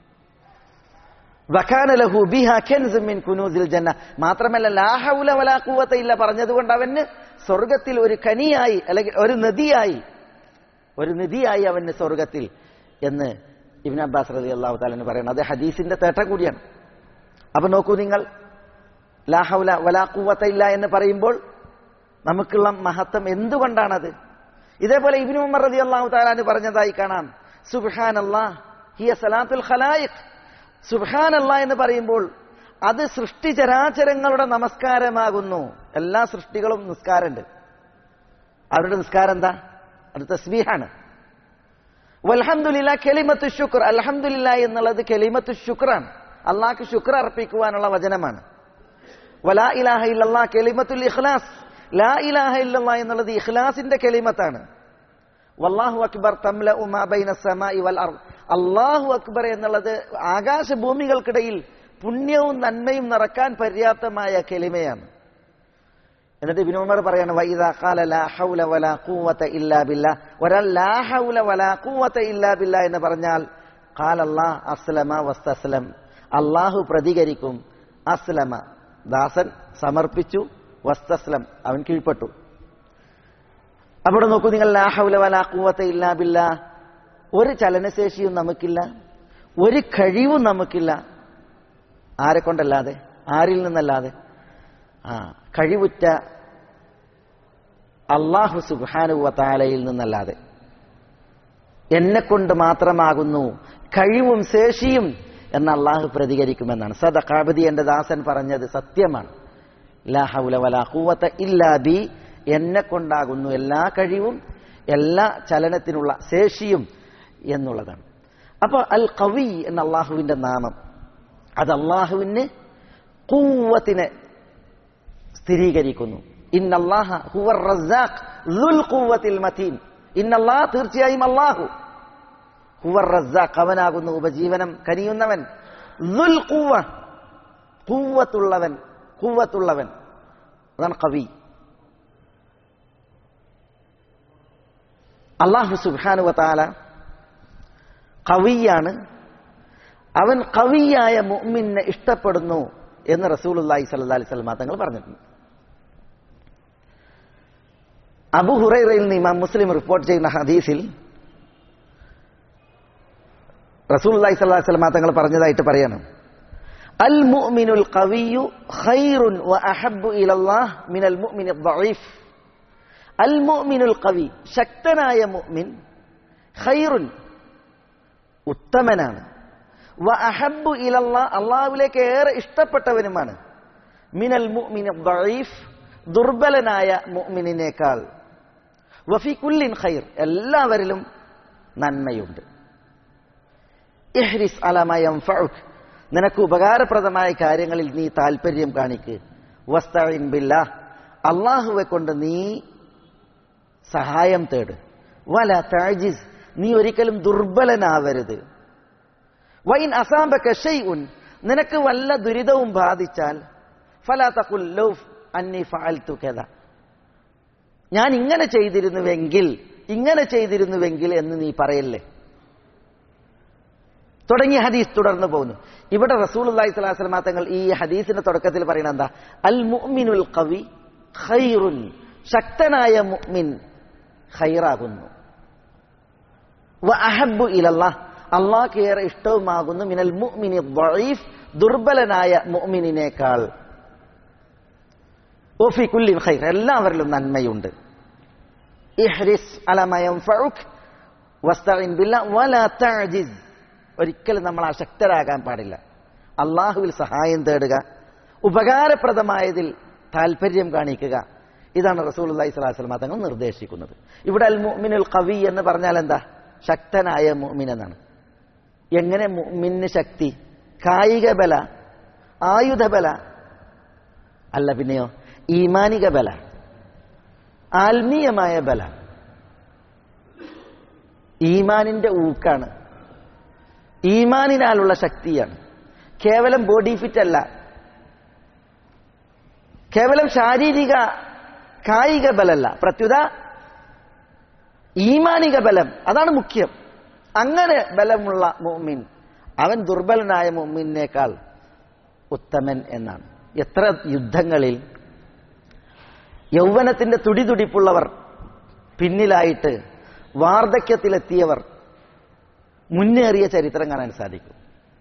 B: വഖാന ലഹു ബിഹ കൻസും മിൻ കുനൂസിൽ ജന്ന മാത്രമല്ല ലാ ഹൗല വലാ ഖുവത ഇല്ല പറഞ്ഞതുകൊണ്ട് അവന് സ്വർഗത്തിൽ ഒരു കനിയായി അല്ലെങ്കിൽ ഒരു നദിയായി ഒരു നിധിയായി അവന് സ്വർഗത്തിൽ എന്ന് ഇബിൻ അബ്ബാസ് റതി അള്ളാഹു താലെന്ന് പറയുന്നത് അത് ഹദീസിന്റെ തേട്ട കൂടിയാണ് അപ്പൊ നോക്കൂ നിങ്ങൾ ലാഹൗല വലാക്കൂവത്ത ഇല്ല എന്ന് പറയുമ്പോൾ നമുക്കുള്ള മഹത്വം എന്തുകൊണ്ടാണത് ഇതേപോലെ ഇബിനു ഉമർ റതി അള്ളാഹു താലാന് പറഞ്ഞതായി കാണാം സുബ്ഹാൻ അള്ളാഹ് ഹിയ സലാത്തുൽ ഖലായിഖ് സുബ്ഹാൻ അള്ളാഹ് എന്ന് പറയുമ്പോൾ അത് സൃഷ്ടിചരാചരങ്ങളുടെ നമസ്കാരമാകുന്നു എല്ലാ സൃഷ്ടികളും നിസ്കാരമുണ്ട് അവരുടെ നിസ്കാരം എന്താ അത് തസ്ബീഹാണ് വൽഹംദുലില്ല കെലിമത്ത് ശുക്ർ അൽഹംദുലില്ല എന്നുള്ളത് കെലിമത്ത് ശുക്രാണ് അള്ളാഹ്ക്ക് ശുക്ർ അർപ്പിക്കുവാനുള്ള വചനമാണ് വലാ ഇലാഹ ഇല്ലല്ലാ കെലിമത്തുൽ ഇഖ്ലാസ് ലാ ഇലാഹ ഇല്ലല്ലാ എന്നുള്ളത് ഇഖ്ലാസിന്റെ കെലിമത്താണ് വല്ലാഹു അക്ബർ തംല ഉമാ ബൈന സമായി വൽ അർദ് അള്ളാഹു അക്ബർ എന്നുള്ളത് ആകാശഭൂമികൾക്കിടയിൽ പുണ്യവും നന്മയും നിറക്കാൻ പര്യാപ്തമായ കെലിമയാണ് എന്നിട്ട് ഇബ്നു ഉമർ പറയാണ് വൈദാ ഖാല ലാ ഹൗല വലാ ഖുവത ഇല്ലാ ബില്ലാ ഒരാൾ ലാ ഹൗല വലാ ഖുവത ഇല്ലാ ബില്ലാ എന്ന് പറഞ്ഞാൽ ഖാല അല്ലാഹ് അസ്ലമ വസ്തസ്ലം അള്ളാഹു പ്രതികരിക്കും അസ്ലമ ദാസൻ സമർപ്പിച്ചു വസ്തസ്ലം അവൻ കീഴ്പ്പെട്ടു അവിടെ നോക്കൂ നിങ്ങൾ ലാ ഹൗല വലാ ഖുവത ഇല്ലാ ബില്ലാ ഒരു ചലനശേഷിയും നമുക്കില്ല ഒരു കഴിവും നമുക്കില്ല ആരെ കൊണ്ടല്ലാതെ ആരിൽ നിന്നല്ലാതെ ആ കഴിവുറ്റ അള്ളാഹു സുബാനുവത്താലയിൽ നിന്നല്ലാതെ എന്നെ കൊണ്ട് മാത്രമാകുന്നു കഴിവും ശേഷിയും എന്ന് അള്ളാഹു പ്രതികരിക്കുമെന്നാണ് സദഖാബദി എന്റെ ദാസൻ പറഞ്ഞത് സത്യമാണ് ലാഹുല വലാ കൂവത്ത ഇല്ലാ ബി എന്നെ കൊണ്ടാകുന്നു എല്ലാ കഴിവും എല്ലാ ചലനത്തിനുള്ള ശേഷിയും എന്നുള്ളതാണ് അപ്പൊ അൽ കവി എന്ന അള്ളാഹുവിന്റെ നാമം അത് അള്ളാഹുവിന് കൂവത്തിനെ സ്ഥിരീകരിക്കുന്നു ഇന്നല്ലാഹ ഹുവർ റസാഖ് ദുൽ ഖുവ്വത്തിൽ മതീൻ ഇന്നല്ലാഹ തീർച്ചയായും അല്ലാഹു ഹുവർ റസാഖ് അവനാകുന്നു ഉപജീവനം കനിയുന്നവൻ ദുൽ ഖുവ്വ ഖുവ്വത്തുള്ളവൻ ഖുവ്വത്തുള്ളവൻ അതാണ് കവി അള്ളാഹു സുബ്ഹാനു വതാല കവിയാണ് അവൻ കവിയായ മുഅ്മിനെ ഇഷ്ടപ്പെടുന്നു എന്ന് റസൂലുള്ളാഹി സ്വല്ലല്ലാഹി അലൈഹി വസല്ലം തങ്ങൾ പറഞ്ഞിട്ടുണ്ട് അബു ഹുറൈറയിൽ നിന്ന് ഇമാം മുസ്ലിം റിപ്പോർട്ട് ചെയ്യുന്ന ഹദീസിൽ റസൂലുള്ളാഹി സ്വല്ലല്ലാഹി അലൈഹി വസല്ലം തങ്ങൾ പറഞ്ഞതായിട്ട് പറയണം അൽ മുഅ്മിനുൽ ഖവിയ്യു ഖൈറുൻ വ അഹബ്ബു ഇലല്ലാഹ് മിനൽ മുഅ്മിനിൽ ദഈഫ് അൽ മുഅ്മിനുൽ ഖവി ശക്തനായ മുഅ്മിൻ ഖൈറുൻ ഉത്തമനാണ് വ അഹബ്ബു ഇലല്ലാ അള്ളാഹുവിലേക്ക് ഏറെ ഇഷ്ടപ്പെട്ടവനുമാണ് മിനൽ മുഅ്മിനിൽ ദഈഫ് ദുർബലനായ മുഅ്മിനിനേക്കാൾ വഫി കുല്ലിൻ ഖൈർ എല്ലാവരിലും നന്മയുണ്ട് ഇഹ്രിസ് അലമയം ഫഉക് നിനക്ക് ഉപകാരപ്രദമായ കാര്യങ്ങളിൽ നീ താല്പര്യം കാണിക്ക് വസ്തഇൻ ബില്ലാഹ് അള്ളാഹുവെ കൊണ്ട് നീ സഹായം തേട് വല തഅജിസ് നീ ഒരിക്കലും ദുർബലനാവരുത് വൈൻ അസാബക ഷൈഉൻ നിനക്ക് വല്ല ദുരിതവും ബാധിച്ചാൽ ഫലാ തഖുൽ ലൗ അന്നി ഫഅൽതു കദ ഞാൻ ഇങ്ങനെ ചെയ്തിരുന്നുവെങ്കിൽ ഇങ്ങനെ ചെയ്തിരുന്നുവെങ്കിൽ എന്ന് നീ പറയല്ലേ തുടങ്ങിയ ഹദീസ് തുടർന്ന് പോകുന്നു ഇവിടെ റസൂൽ അള്ളാഹി സ്വലാസ്ലമാ തങ്ങൾ ഈ ഹദീസിന്റെ തുടക്കത്തിൽ പറയുന്നത് എന്താ അൽ മുഅ്മിനുൽ കവി ഖൈറുൻ ശക്തനായ മുഅ്മിൻ ഖൈറാകുന്നു വ അഹബ്ബു ഇലല്ലാഹ് അള്ളാഹ്ക്ക് ഏറെ ഇഷ്ടവുമാകുന്നു മിനൽ മുഅ്മിനി ദഈഫ് ദുർബലനായ മുഅ്മിനിനേക്കാൾ ഓഫി കുല്ലിൻ ഖൈർ എല്ലാവരിലും നന്മയുണ്ട് ഇഹ്രിസ് അലമ യൻഫഉക് വസ്തഇൻ ബില്ലാ വലാ തഅജിസ് ഒരിക്കലും നമ്മൾ അശക്തരാകാൻ പാടില്ല അള്ളാഹുവിൽ സഹായം തേടുക ഉപകാരപ്രദമായതിൽ താല്പര്യം കാണിക്കുക ഇതാണ് റസൂൽ അള്ളഹി സ്വലാസ്ലമ തങ്ങൾ നിർദ്ദേശിക്കുന്നത് ഇവിടെ അൽ മുഅ്മിനുൽ കവി എന്ന് പറഞ്ഞാൽ എന്താ ശക്തനായ മുഅ്മിൻ എന്നാണ് എങ്ങനെ മുഅ്മിന് ശക്തി കായിക ബല ആയുധബല അല്ല പിന്നെയോ ഈമാനിക ബല ആത്മീയമായ ബല ഈമാനിന്റെ ഊക്കാണ് ഈമാനിനാലുള്ള ശക്തിയാണ് കേവലം ബോഡി ഫിറ്റ് അല്ല കേവലം ശാരീരിക കായിക ബലല്ല പ്രത്യുത ഈമാനിക ബലം അതാണ് മുഖ്യം അങ്ങനെ ബലമുള്ള മുഅ്മിൻ അവൻ ദുർബലനായ മുഅ്മിനേക്കാൾ ഉത്തമൻ എന്നാണ് എത്ര യുദ്ധങ്ങളിൽ യൗവനത്തിന്റെ തുടിതുടിപ്പുള്ളവർ പിന്നിലായിട്ട് വാർദ്ധക്യത്തിലെത്തിയവർ മുന്നേറിയ ചരിത്രം കാണാൻ സാധിക്കും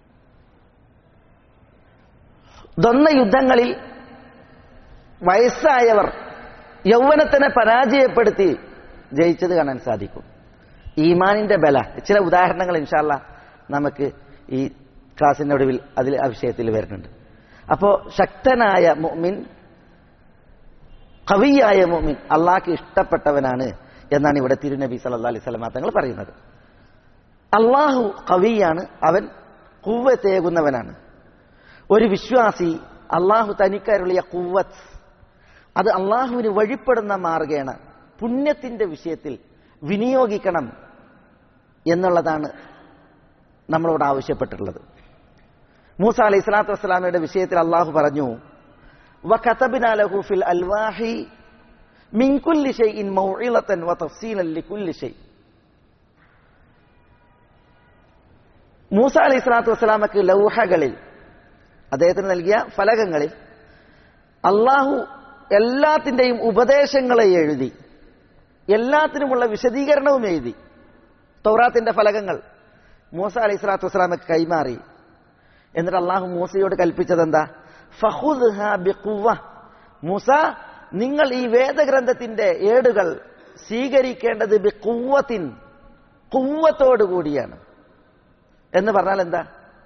B: ദ്വന്ന യുദ്ധങ്ങളിൽ വയസ്സായവർ യൗവനത്തിനെ പരാജയപ്പെടുത്തി ജയിച്ചത് കാണാൻ സാധിക്കും ഈമാനിന്റെ ബല ചില ഉദാഹരണങ്ങൾ ഇൻഷാല്ല നമുക്ക് ഈ ക്ലാസിന്റെ ഒടുവിൽ അതിൽ ആ വിഷയത്തിൽ വരുന്നുണ്ട് അപ്പോ ശക്തനായ മുഅ്മിൻ കവിയായ മുഅ്മിൻ അള്ളാഹ്ക്ക് ഇഷ്ടപ്പെട്ടവനാണ് എന്നാണ് ഇവിടെ തിരുനബി സല്ലല്ലാഹു അലൈഹി വസല്ലം തങ്ങൾ പറയുന്നത് അള്ളാഹു കവിയാണ് അവൻ കുവ്വത്തേകുന്നവനാണ് ഒരു വിശ്വാസി അള്ളാഹു തനിക്കരുളിയ കുവ്വത്ത് അത് അള്ളാഹുവിന് വഴിപ്പെടുന്ന മാർഗേണ പുണ്യത്തിന്റെ വിഷയത്തിൽ വിനിയോഗിക്കണം എന്നുള്ളതാണ് നമ്മളോട് ആവശ്യപ്പെട്ടിട്ടുള്ളത് മൂസ അലൈഹി സ്വലാത്തു വസ്സലാമയുടെ വിഷയത്തിൽ അള്ളാഹു പറഞ്ഞു وكتبنا له في الألواح من كل شيء موعظة وتفصيلا لكل شيء മൂസ അലൈഹി സ്വലാത്തു വസ്സലാമക്ക് ലൗഹകളിൽ അദ്ദേഹത്തിന് നൽകിയ ഫലകങ്ങളിൽ അള്ളാഹു എല്ലാത്തിൻ്റെയും ഉപദേശങ്ങളെ എഴുതി എല്ലാത്തിനുമുള്ള വിശദീകരണവും എഴുതി തൗറാത്തിന്റെ ഫലകങ്ങൾ മൂസ അലൈഹി സ്വലാത്തു വസ്സലാമക്ക് കൈമാറി എന്നിട്ട് അള്ളാഹു മൂസയോട് കൽപ്പിച്ചത് എന്താ മൂസ നിങ്ങൾ ഈ വേദഗ്രന്ഥത്തിന്റെ ഏടുകൾ സ്വീകരിക്കേണ്ടത് ബിക്കുവത്തിൻ കുവ്വത്തോടു കൂടിയാണ് എന്ന് പറഞ്ഞാൽ എന്താ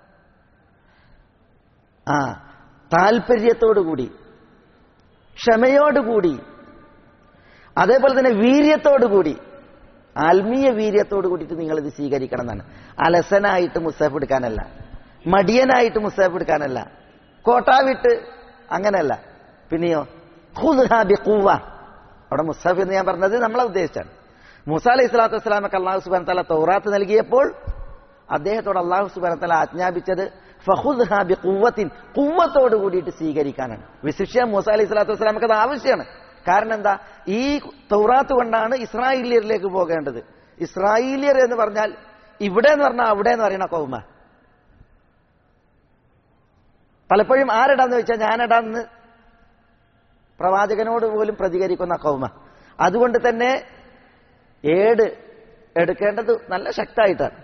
B: ആ താല്പര്യത്തോടുകൂടി ക്ഷമയോടുകൂടി അതേപോലെ തന്നെ വീര്യത്തോടുകൂടി ആത്മീയ വീര്യത്തോട് കൂടിയിട്ട് നിങ്ങൾ ഇത് സ്വീകരിക്കണം എന്നാണ് അലസനായിട്ട് മുസ്തഫ് എടുക്കാനല്ല മടിയനായിട്ട് മുസ്തഫ് എടുക്കാനല്ല കോട്ടാവിട്ട് അങ്ങനെയല്ല പിന്നെയോ ഖുദ്ഹാബി ഖുവ അവിടെ മുസ്തഫ് എന്ന് ഞാൻ പറഞ്ഞത് നമ്മളെ ഉദ്ദേശിച്ചാണ് മുസ അലൈഹി സ്വലാത്തു വസ്സലാമക്ക് അള്ളാഹു സുബാൻ തല തൗറാത്ത് നൽകിയപ്പോൾ അദ്ദേഹത്തോട് അള്ളാഹു സുബാൻ തല ആജ്ഞാപിച്ചത് ഫഹുദ്ഹാബി കുവ്വത്തിൻ കുവ്വത്തോട് കൂടിയിട്ട് സ്വീകരിക്കാനാണ് വിശിഷ്യ മൂസ അലൈഹി സ്വലാത്തു വസ്സലാമക്ക് അത് ആവശ്യമാണ് കാരണം എന്താ ഈ തൗറാത്ത് കൊണ്ടാണ് ഇസ്രായേലിയരിലേക്ക് പോകേണ്ടത് ഇസ്രായേലിയർ എന്ന് പറഞ്ഞാൽ ഇവിടെ എന്ന് പറഞ്ഞാൽ അവിടെ എന്ന് പറയണ കൗമ പലപ്പോഴും ആരിടാന്ന് വെച്ചാൽ ഞാനിടാന്ന് പ്രവാചകനോട് പോലും പ്രതികരിക്കുന്ന കൗമ അതുകൊണ്ട് തന്നെ ഏട് എടുക്കേണ്ടത് നല്ല ശക്തമായിട്ടാണ്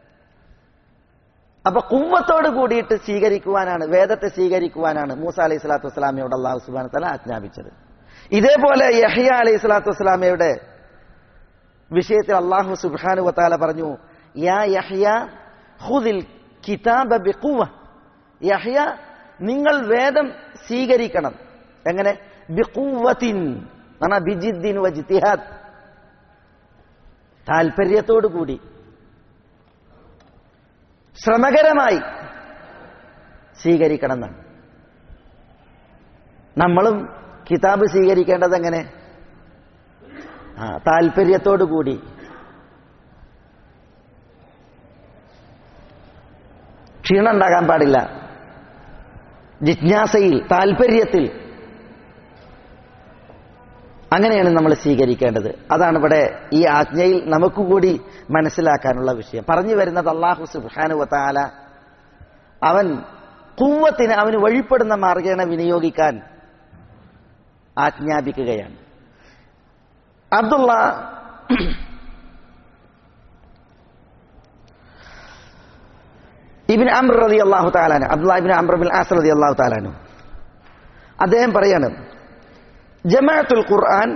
B: അപ്പൊ കുമ്മത്തോട് കൂടിയിട്ട് സ്വീകരിക്കുവാനാണ് വേദത്തെ സ്വീകരിക്കുവാനാണ് മൂസ അലൈഹി സ്വലാത്തു വസ്സലാമയോട് അള്ളാഹു സുബാന തല ആജ്ഞാപിച്ചത് ഇതേപോലെ യഹിയ അലൈഹി സ്വലാത്തു വസ്സലാമയുടെ വിഷയത്തിൽ അള്ളാഹു സുബാനു വത്താല പറഞ്ഞു യാ യഹ്യ ഹുദിൽ കിതാബ ബിഖുവ യഹ്യ നിങ്ങൾ വേദം സ്വീകരിക്കണം എങ്ങനെ ബിഖുവത്തിൻ ബിജിദ്ദിൻ വജിത്തിഹാദ് താല്പര്യത്തോടു കൂടി ശ്രമകരമായി സ്വീകരിക്കണം എന്നാണ് നമ്മളും കിതാബ് സ്വീകരിക്കേണ്ടത് എങ്ങനെ ആ താല്പര്യത്തോടു കൂടി ക്ഷീണം ഉണ്ടാകാൻ പാടില്ല ജിജ്ഞാസയിൽ താല്പര്യത്തിൽ അങ്ങനെയാണ് നമ്മൾ സ്വീകരിക്കേണ്ടത് അതാണ് ഇവിടെ ഈ ആജ്ഞയിൽ നമുക്ക് കൂടി മനസ്സിലാക്കാനുള്ള വിഷയം പറഞ്ഞു വരുന്നത് അള്ളാഹു സുബാനു താല അവൻ കുവ്വത്തിന് അവന് വഴിപ്പെടുന്ന മാർഗേണ വിനിയോഗിക്കാൻ ആജ്ഞാപിക്കുകയാണ് അബ്ദുള്ള ഇബിൻ അമ്ര റതി അള്ളാഹു താലാനു അബ്ദുള്ള ഇബിൻ അമ്ര ബിൻ ആസ് റതി അള്ളാഹു താലാനു അദ്ദേഹം പറയാണ് ജമാഅത്തുൽ ഖുർആൻ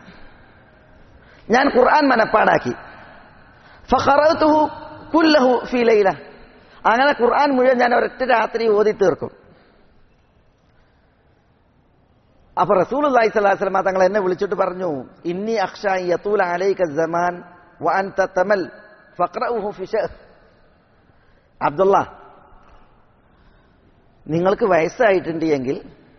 B: ഞാൻ ഖുർആൻ മനപ്പാടാക്കി ഫഖറഅതുഹു കുല്ലഹു ഫീ ലൈല അങ്ങനെ ഖുർആൻ മുഴുവൻ ഞാൻ ഒരൊറ്റ രാത്രി ഓതി തീർക്കും അപ്പൊ റസൂൽ അള്ളാഹി സ്വലാസ്ലമ തങ്ങൾ എന്നെ വിളിച്ചിട്ട് പറഞ്ഞു ഇന്നി അക്ഷ യത്തൂൽ അലൈക ജമാൻ വഅൻ തമൽ ഫഖ്റഉഹു ഫിഷ അബ്ദുള്ള നിങ്ങൾക്ക് വയസ്സായിട്ടുണ്ട് എങ്കിൽ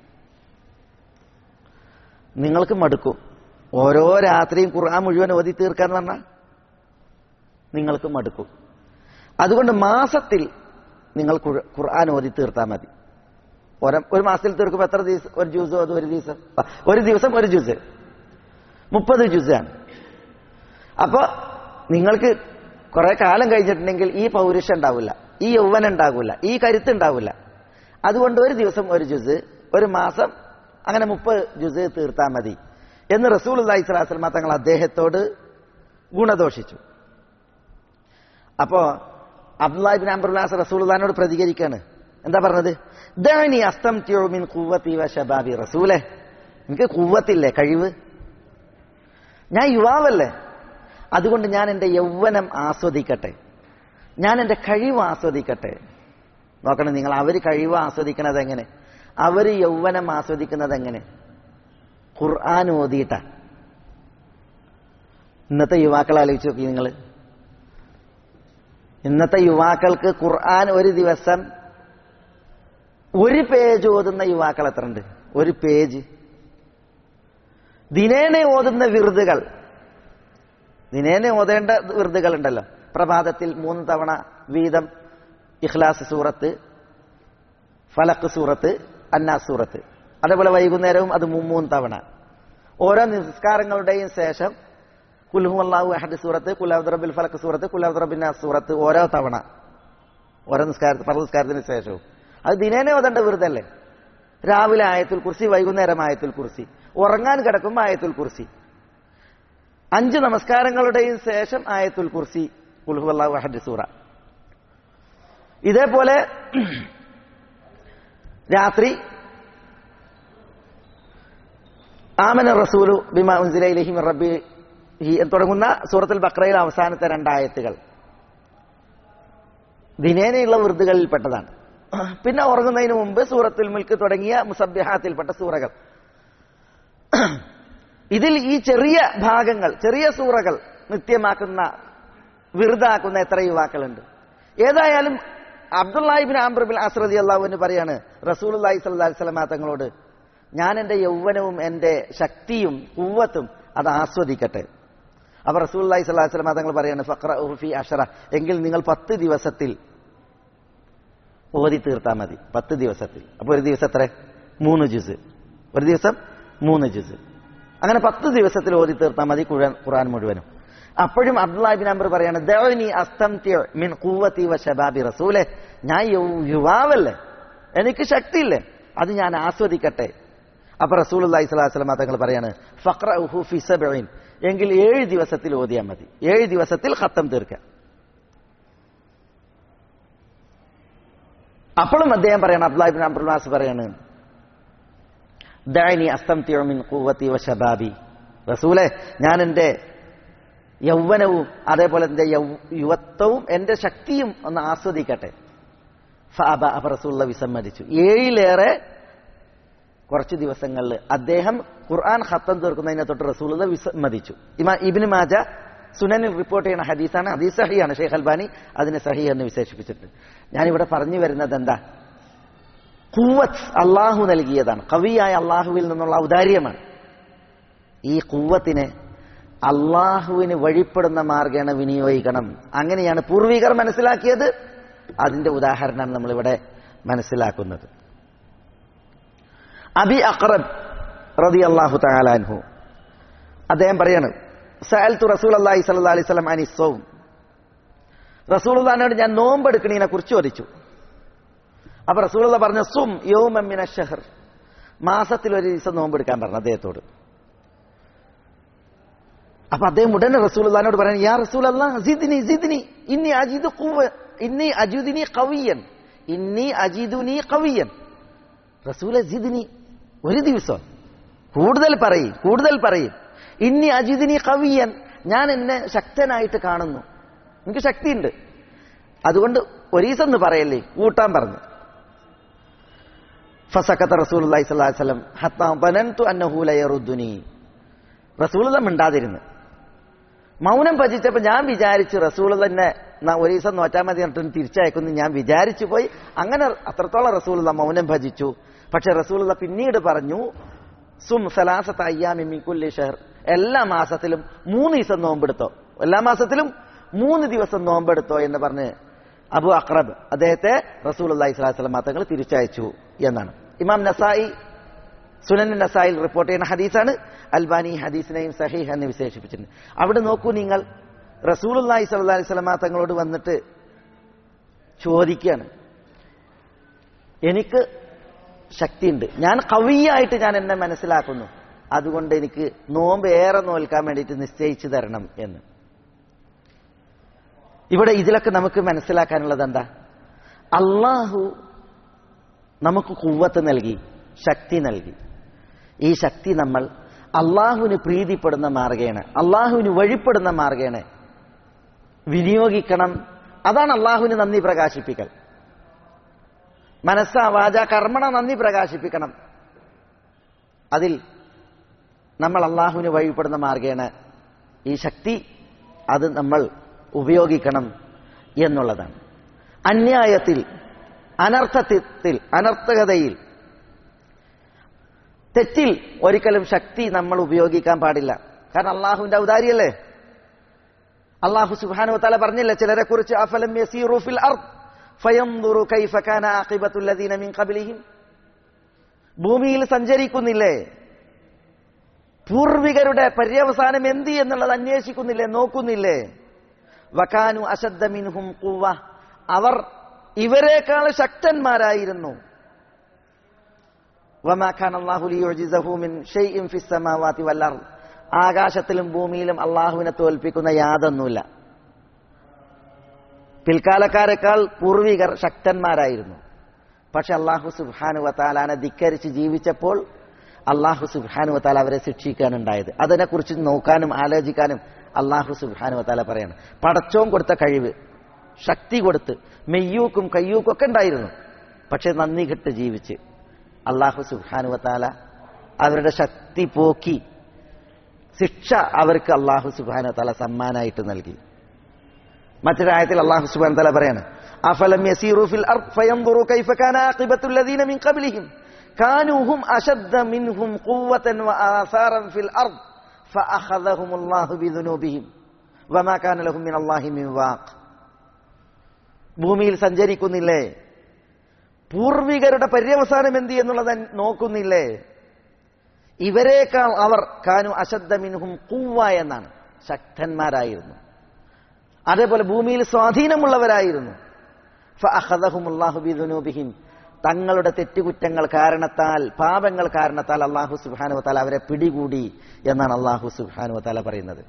B: നിങ്ങൾക്ക് മടുക്കും ഓരോ രാത്രിയും ഖുർആൻ മുഴുവൻ ഓതി തീർക്കാന്ന് പറഞ്ഞാൽ നിങ്ങൾക്ക് മടുക്കും അതുകൊണ്ട് മാസത്തിൽ നിങ്ങൾ ഖുർ- ഖുർആൻ ഓതി തീർത്താൽ മതി ഒരു ഒരു മാസത്തിൽ തീർക്കുമ്പോൾ എത്ര ദിവസം ഒരു ജ്യൂസ് അത് ഒരു ദിവസം ആ, ഒരു ദിവസം ഒരു ജ്യൂസ് മുപ്പത് ജ്യൂസാണ് അപ്പൊ നിങ്ങൾക്ക് കുറെ കാലം കഴിഞ്ഞിട്ടുണ്ടെങ്കിൽ ഈ പൗരുഷം ഉണ്ടാവില്ല ഈ യൗവനം ഉണ്ടാകില്ല ഈ കരുത്ത് ഉണ്ടാവില്ല അതുകൊണ്ട് ഒരു ദിവസം ഒരു ജ്യൂസ് ഒരു മാസം അങ്ങനെ മുപ്പത് ജ്യൂസ് തീർത്താൽ മതി എന്ന് റസൂൽ അള്ളാഹി സ്വലാസ്ലമ തങ്ങൾ അദ്ദേഹത്തോട് ഗുണദോഷിച്ചു അപ്പോ അബ്ദുല്ലാഹിബിൻ അംബുല്ലാസ് റസൂൽദാനോട് പ്രതികരിക്കാണ് എന്താ പറഞ്ഞത് ദാനി അസ്തം മിൻ കൂവത്തി വ ശബാബി റസൂലെ എനിക്ക് കൂവത്തില്ലേ കഴിവ് ഞാൻ യുവാവല്ലേ അതുകൊണ്ട് ഞാൻ എൻ്റെ യൗവനം ആസ്വദിക്കട്ടെ ഞാൻ എൻ്റെ കഴിവ് ആസ്വദിക്കട്ടെ നോക്കണം നിങ്ങൾ അവർ കഴിവ് ആസ്വദിക്കണത് എങ്ങനെ അവർ യൗവനം ആസ്വദിക്കുന്നത് എങ്ങനെ ഖുർആൻ ഓതിയിട്ട ഇന്നത്തെ യുവാക്കളെ ആലോചിച്ച് നോക്കി നിങ്ങൾ ഇന്നത്തെ യുവാക്കൾക്ക് ഖുർആൻ ഒരു ദിവസം ഒരു പേജ് ഓതുന്ന യുവാക്കൾ എത്ര ഉണ്ട് ഒരു പേജ് ദിനേനെ ഓതുന്ന വിറുതുകൾ ദിനേനെ ഓതേണ്ട വിറുതുകൾ ഉണ്ടല്ലോ പ്രഭാതത്തിൽ മൂന്ന് തവണ വീതം ഇഖ്ലാസ് സൂറത്ത് ഫലക്ക് സൂറത്ത് അന്നാസ് സൂറത്ത് അതേപോലെ വൈകുന്നേരവും അത് മൂന്ന് തവണ ഓരോ നിസ്കാരങ്ങളുടെയും ശേഷം കുൽഹു അള്ളാഹു അഹദ് സൂറത്ത് കുലാബ് റബിൽ ഫലക്ക് സൂറത്ത് കുലാബ് റബിൻ സൂറത്ത് ഓരോ തവണ ഓരോ നിസ്കാര പറ നിസ്കാരത്തിന് ശേഷവും അത് ദിനേനെ ഓതേണ്ട വെറുതല്ലേ രാവിലെ ആയത്തുൽ കുർസി വൈകുന്നേരം ആയത്തുൽ കുർസി ഉറങ്ങാൻ കിടക്കുമ്പോൾ ആയത്തുൽ കുർസി അഞ്ച് നമസ്കാരങ്ങളുടെയും ശേഷം ആയത്തുൽ കുർസി കുൽഹു അള്ളാഹു അഹദ് സൂറ ഇതേപോലെ രാത്രി ആമന റസൂലു ബിമ ഉൻസില ഇലൈഹി മിർ റബ്ബി ഹി എന്ന് തുടങ്ങുന്ന സൂറത്തുൽ ബക്രയിലെ അവസാനത്തെ രണ്ടായത്തുകൾ ദിനേനയുള്ള വൃദ്ധകളിൽപ്പെട്ടതാണ് പിന്നെ ഉറങ്ങുന്നതിന് മുമ്പ് സൂറത്തുൽ മുൽക്ക് തുടങ്ങിയ മുസബ്ബിഹാത്തിൽപ്പെട്ട സൂറകൾ ഇതിൽ ഈ ചെറിയ ഭാഗങ്ങൾ ചെറിയ സൂറകൾ നിത്യമാക്കുന്ന വിറുതാക്കുന്ന എത്ര യുവാക്കളുണ്ട് ഏതായാലും അബ്ദുല്ലാഹിബിൻ ആംബ്രബിൽ അസ്രദി അള്ളാഹുവിന് പറയാണ് റസൂൽ അള്ളാഹി സ്വല്ലാ സ്വലമാ തങ്ങളോട് ഞാൻ എൻ്റെ യൗവനവും എൻ്റെ ശക്തിയും കുവ്വത്തും അത് ആസ്വദിക്കട്ടെ അപ്പൊ റസൂൽ അള്ളാഹി സ്വല്ലാ സ്വലമാ തങ്ങൾ പറയാണ് ഫക്ര ഉഫി അഷറ എങ്കിൽ നിങ്ങൾ പത്ത് ദിവസത്തിൽ ഓതി തീർത്താൽ മതി പത്ത് ദിവസത്തിൽ അപ്പൊ ഒരു ദിവസം എത്ര മൂന്ന് ജ്യൂസ് ഒരു ദിവസം മൂന്ന് ജ്യൂസ് അങ്ങനെ പത്ത് ദിവസത്തിൽ ഓതി തീർത്താൽ മതി ഖുർആൻ ഖുർആൻ മുഴുവനും അപ്പോഴും അബ്ദുല്ലാഹിബിൻ അംബർ പറയാണ് ദഅനി അസ്തംതി മിൻ ഖുവ്വതി വ ശബാബി റസൂലെ ഞാൻ യു- യുവാവല്ലേ എനിക്ക് ശക്തിയില്ലേ അത് ഞാൻ ആസ്വദിക്കട്ടെ അപ്പൊ റസൂൽ അള്ളാഹി സ്വലാഹു വസ്ലം തങ്ങൾ പറയാണ് ഫഖ്റഉഹു ഫി സബ്ഈൻ എങ്കിൽ ഏഴ് ദിവസത്തിൽ ഓതിയാൽ മതി ഏഴ് ദിവസത്തിൽ ഖത്തം തീർക്കാം അപ്പോഴും അദ്ദേഹം പറയണം അബ്ദുല്ലാഹിബിൻ അബ്ദുല്ലാസ് പറയാണ് ദഅനി അസ്തംതി മിൻ ഖുവ്വതി വ ശബാബി റസൂലെ ഞാൻ എൻ്റെ യൗവനവും അതേപോലെ എൻ്റെ യൗ- യുവത്വവും എൻ്റെ ശക്തിയും ഒന്ന് ആസ്വദിക്കട്ടെ ഫഅബ അബ റസൂള്ള വിസമ്മതിച്ചു ഏഴിലേറെ കുറച്ച് ദിവസങ്ങളിൽ അദ്ദേഹം ഖുർആൻ ഖത്തം തീർക്കുന്നതിനെ തൊട്ട് റസൂള്ള വിസമ്മതിച്ചു ഇമാ ഇബിന് മാജ സുനനിൽ റിപ്പോർട്ട് ചെയ്യുന്ന ഹദീസാണ് ഹദീസ് സഹിയാണ് ഷെയ്ഖ് അൽബാനി അതിനെ സഹി എന്ന് വിശേഷിപ്പിച്ചിട്ടുണ്ട് ഞാനിവിടെ പറഞ്ഞു വരുന്നത് എന്താ കുവത്ത് അള്ളാഹു നൽകിയതാണ് കവിയായ അള്ളാഹുവിൽ നിന്നുള്ള ഔദാര്യമാണ് ഈ കുവത്തിനെ അള്ളാഹുവിന് വഴിപ്പെടുന്ന മാർഗേണ വിനിയോഗിക്കണം അങ്ങനെയാണ് പൂർവികർ മനസ്സിലാക്കിയത് അതിന്റെ ഉദാഹരണമാണ് നമ്മളിവിടെ മനസ്സിലാക്കുന്നത് അബി അഖറബ് റതി അള്ളാഹു താലാൻഹു അദ്ദേഹം പറയാണ് സഅൽത്തു റസൂൽ അള്ളാഹി സല്ലാ അലൈഹി സ്വലം അനിസ്സവും റസൂൽ അള്ളഹാനോട് ഞാൻ നോമ്പെടുക്കണതിനെ കുറിച്ച് ചോദിച്ചു അപ്പൊ റസൂൽ പറഞ്ഞു സും യൗമിന ഷഹർ മാസത്തിൽ ഒരു ദിവസം നോമ്പെടുക്കാൻ പറഞ്ഞു അദ്ദേഹത്തോട് അപ്പൊ അദ്ദേഹം ഉടനെ റസൂൽ അള്ളഹാനോട് പറയാൻ യാ റസൂൽ അള്ളാഹ് ജിദ്നി ജിദ്നി ഇന്നി അജിദ് ഖുവ ഇന്നി അജുദിനി കവിയൻ ഇന്നി അജിദുനി കവിയൻ റസൂലെ ജിദ്നി ഒരു ദിവസം കൂടുതൽ പറയും കൂടുതൽ പറയും ഇന്നി അജിദിനി കവിയൻ ഞാൻ എന്നെ ശക്തനായിട്ട് കാണുന്നു എനിക്ക് ശക്തിയുണ്ട് അതുകൊണ്ട് ഒരീസം എന്ന് പറയല്ലേ കൂട്ടാൻ പറഞ്ഞു ഫസക്കത്ത റസൂൽ അള്ളഹി സ്വലാഹു വസ്ലം ഹത്താനന്തു അന്നഹൂലയറുദ്ദുനി റസൂൽ മിണ്ടാതിരുന്നു മൗനം ഭജിച്ചപ്പോൾ ഞാൻ വിചാരിച്ചു റസൂൾ തന്നെ ഒരു ദിവസം നോറ്റാൽ മതി എന്നിട്ട് തിരിച്ചയക്കുന്നു ഞാൻ വിചാരിച്ചു പോയി അങ്ങനെ അത്രത്തോളം റസൂൽ മൗനം ഭജിച്ചു പക്ഷെ റസൂൽ പിന്നീട് പറഞ്ഞു സും സലാസത്ത് അയ്യാമിക്കുല്ലി ഷെഹർ എല്ലാ മാസത്തിലും മൂന്ന് ദിവസം നോമ്പെടുത്തോ എല്ലാ മാസത്തിലും മൂന്ന് ദിവസം നോമ്പെടുത്തോ എന്ന് പറഞ്ഞ് അബു അക്രബ് അദ്ദേഹത്തെ റസൂൽ അള്ളഹി സ്വലാസ്ലം തങ്ങൾ തിരിച്ചയച്ചു എന്നാണ് ഇമാം നസായി സുനൻ നസായിൽ റിപ്പോർട്ട് ചെയ്യുന്ന ഹദീസാണ് അൽബാനി ഹദീസിനെയും സഹീഹ് എന്ന് വിശേഷിപ്പിച്ചിട്ടുണ്ട് അവിടെ നോക്കൂ നിങ്ങൾ റസൂലുല്ലാഹി സല്ലല്ലാഹി അലൈഹി വസല്ലമ തങ്ങളോട് വന്നിട്ട് ചോദിക്കുകയാണ് എനിക്ക് ശക്തിയുണ്ട് ഞാൻ കവിയായിട്ട് ഞാൻ എന്നെ മനസ്സിലാക്കുന്നു അതുകൊണ്ട് എനിക്ക് നോമ്പ് ഏറെ നോൽക്കാൻ വേണ്ടിയിട്ട് നിശ്ചയിച്ചു തരണം എന്ന് ഇവിടെ ഇതിലൊക്കെ നമുക്ക് മനസ്സിലാക്കാനുള്ളത് എന്താ അള്ളാഹു നമുക്ക് കുവ്വത്ത് നൽകി ശക്തി നൽകി ഈ ശക്തി നമ്മൾ അള്ളാഹുവിന് പ്രീതിപ്പെടുന്ന മാർഗേണ അള്ളാഹുവിന് വഴിപ്പെടുന്ന മാർഗേണ വിനിയോഗിക്കണം അതാണ് അള്ളാഹുവിന് നന്ദി പ്രകാശിപ്പിക്കൽ മനസ്സ വാച കർമ്മണ നന്ദി പ്രകാശിപ്പിക്കണം അതിൽ നമ്മൾ അള്ളാഹുവിന് വഴിപ്പെടുന്ന മാർഗേണ ഈ ശക്തി അത് നമ്മൾ ഉപയോഗിക്കണം എന്നുള്ളതാണ് അന്യായത്തിൽ അനർത്ഥത്തിൽ അനർത്ഥകതയിൽ തെറ്റിൽ ഒരിക്കലും ശക്തി നമ്മൾ ഉപയോഗിക്കാൻ പാടില്ല കാരണം അള്ളാഹുവിന്റെ ഔദാര്യല്ലേ അള്ളാഹു സുബാനു തല പറഞ്ഞില്ല ചിലരെ കുറിച്ച് അഫലം യസീറുഫിൽ അർദ് ഫയംദുറു കൈഫ കാന ആഖിബത്തുൽ ലദീന മിൻ ഖബ്ലിഹിം ഭൂമിയിൽ സഞ്ചരിക്കുന്നില്ലേ പൂർവികരുടെ പര്യവസാനം എന്ത് എന്നുള്ളത് അന്വേഷിക്കുന്നില്ലേ നോക്കുന്നില്ലേ വക്കാനു അശദ്ദ മിൻഹും ഖുവ അവർ ഇവരെക്കാൾ ശക്തന്മാരായിരുന്നു വമാഖാൻ അള്ളാഹു ലിയുജിസഹു മിൻ ഷൈഇൻ ഫിസ് സമാവാതി വൽ അർദ് ആകാശത്തിലും ഭൂമിയിലും അള്ളാഹുവിനെ തോൽപ്പിക്കുന്ന യാതൊന്നുമില്ല പിൽക്കാലക്കാരെക്കാൾ പൂർവികർ ശക്തന്മാരായിരുന്നു പക്ഷെ അള്ളാഹു സുബ്ഹാനു വത്താലാനെ ധിക്കരിച്ച് ജീവിച്ചപ്പോൾ അള്ളാഹു സുബ്ഹാനു വത്താല അവരെ ശിക്ഷിക്കാനുണ്ടായത് അതിനെക്കുറിച്ച് നോക്കാനും ആലോചിക്കാനും അള്ളാഹു സുബ്ഹാനു വത്താല പറയാണ് പടച്ചോൻ കൊടുത്ത കഴിവ് ശക്തി കൊടുത്ത് മെയ്യൂക്കും കയ്യൂക്കും ഒക്കെ ഉണ്ടായിരുന്നു പക്ഷെ നന്ദി കെട്ട് ജീവിച്ച് അള്ളാഹു സുബ്ഹാനു വത്താല അവരുടെ ശക്തി പോക്കി ശിക്ഷ അവർക്ക് അള്ളാഹു സുബാന തല സമ്മാനായിട്ട് നൽകി മറ്റൊരായത്തിൽ അള്ളാഹു സുബാൻ തല പറയാണ് അഫലം യസീറു ഫിൽ അർദ് ഫയൻദുറു കൈഫ കാന ആഖിബത്തുൽ ലദീന മിൻ ഖബ്ലിഹിം كانوا هم أشد منهم قوة وآثارا في الأرض فأخذهم الله بذنوبهم وما كان لهم من الله من واق ഭൂമിയിൽ സഞ്ചരിക്കുന്നില്ലേ പൂർവികരുടെ പര്യവസാനം എന്ത് എന്നുള്ളത് നോക്കുന്നില്ലേ ഇവരെക്കാൾ അവർ കാനു അശദ്ദ മിൻഹും കൂവ എന്നാണ് ശക്തന്മാരായിരുന്നു അതേപോലെ ഭൂമിയിൽ സ്വാധീനമുള്ളവരായിരുന്നു ഫഅഖദഹുമുല്ലാഹുബിദുനൂബിഹിം തങ്ങളുടെ തെറ്റുകുറ്റങ്ങൾ കാരണത്താൽ പാപങ്ങൾ കാരണത്താൽ അള്ളാഹു സുബാനു വത്താല അവരെ പിടികൂടി എന്നാണ് അള്ളാഹു സുബാനു വത്താല പറയുന്നത്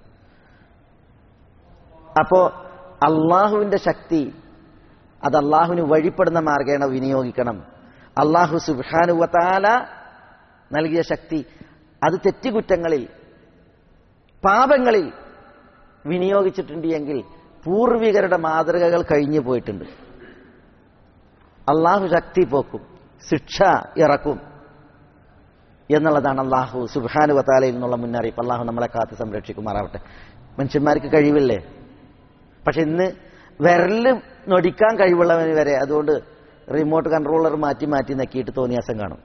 B: അപ്പോ അള്ളാഹുവിന്റെ ശക്തി അത് അള്ളാഹുവിന് വഴിപ്പെടുന്ന മാർഗേണ വിനിയോഗിക്കണം അള്ളാഹു സുബാനു വത്താല നൽകിയ ശക്തി അത് തെറ്റുകുറ്റങ്ങളിൽ പാപങ്ങളിൽ വിനിയോഗിച്ചിട്ടുണ്ട് എങ്കിൽ പൂർവികരുടെ മാതൃകകൾ കഴിഞ്ഞു പോയിട്ടുണ്ട് അള്ളാഹു ശക്തി പോക്കും ശിക്ഷ ഇറക്കും എന്നുള്ളതാണ് അള്ളാഹു സുബാനു വത്താലയിൽ നിന്നുള്ള മുന്നറിയിപ്പ് അള്ളാഹു നമ്മളെ കാത്ത് സംരക്ഷിക്കുമാറാവട്ടെ മനുഷ്യന്മാർക്ക് കഴിവില്ലേ പക്ഷെ ഇന്ന് വിരല് നൊടിക്കാൻ കഴിവുള്ളവന് വരെ അതുകൊണ്ട് റിമോട്ട് കൺട്രോളർ മാറ്റി മാറ്റി നക്കിയിട്ട് തോന്നിയാസം കാണും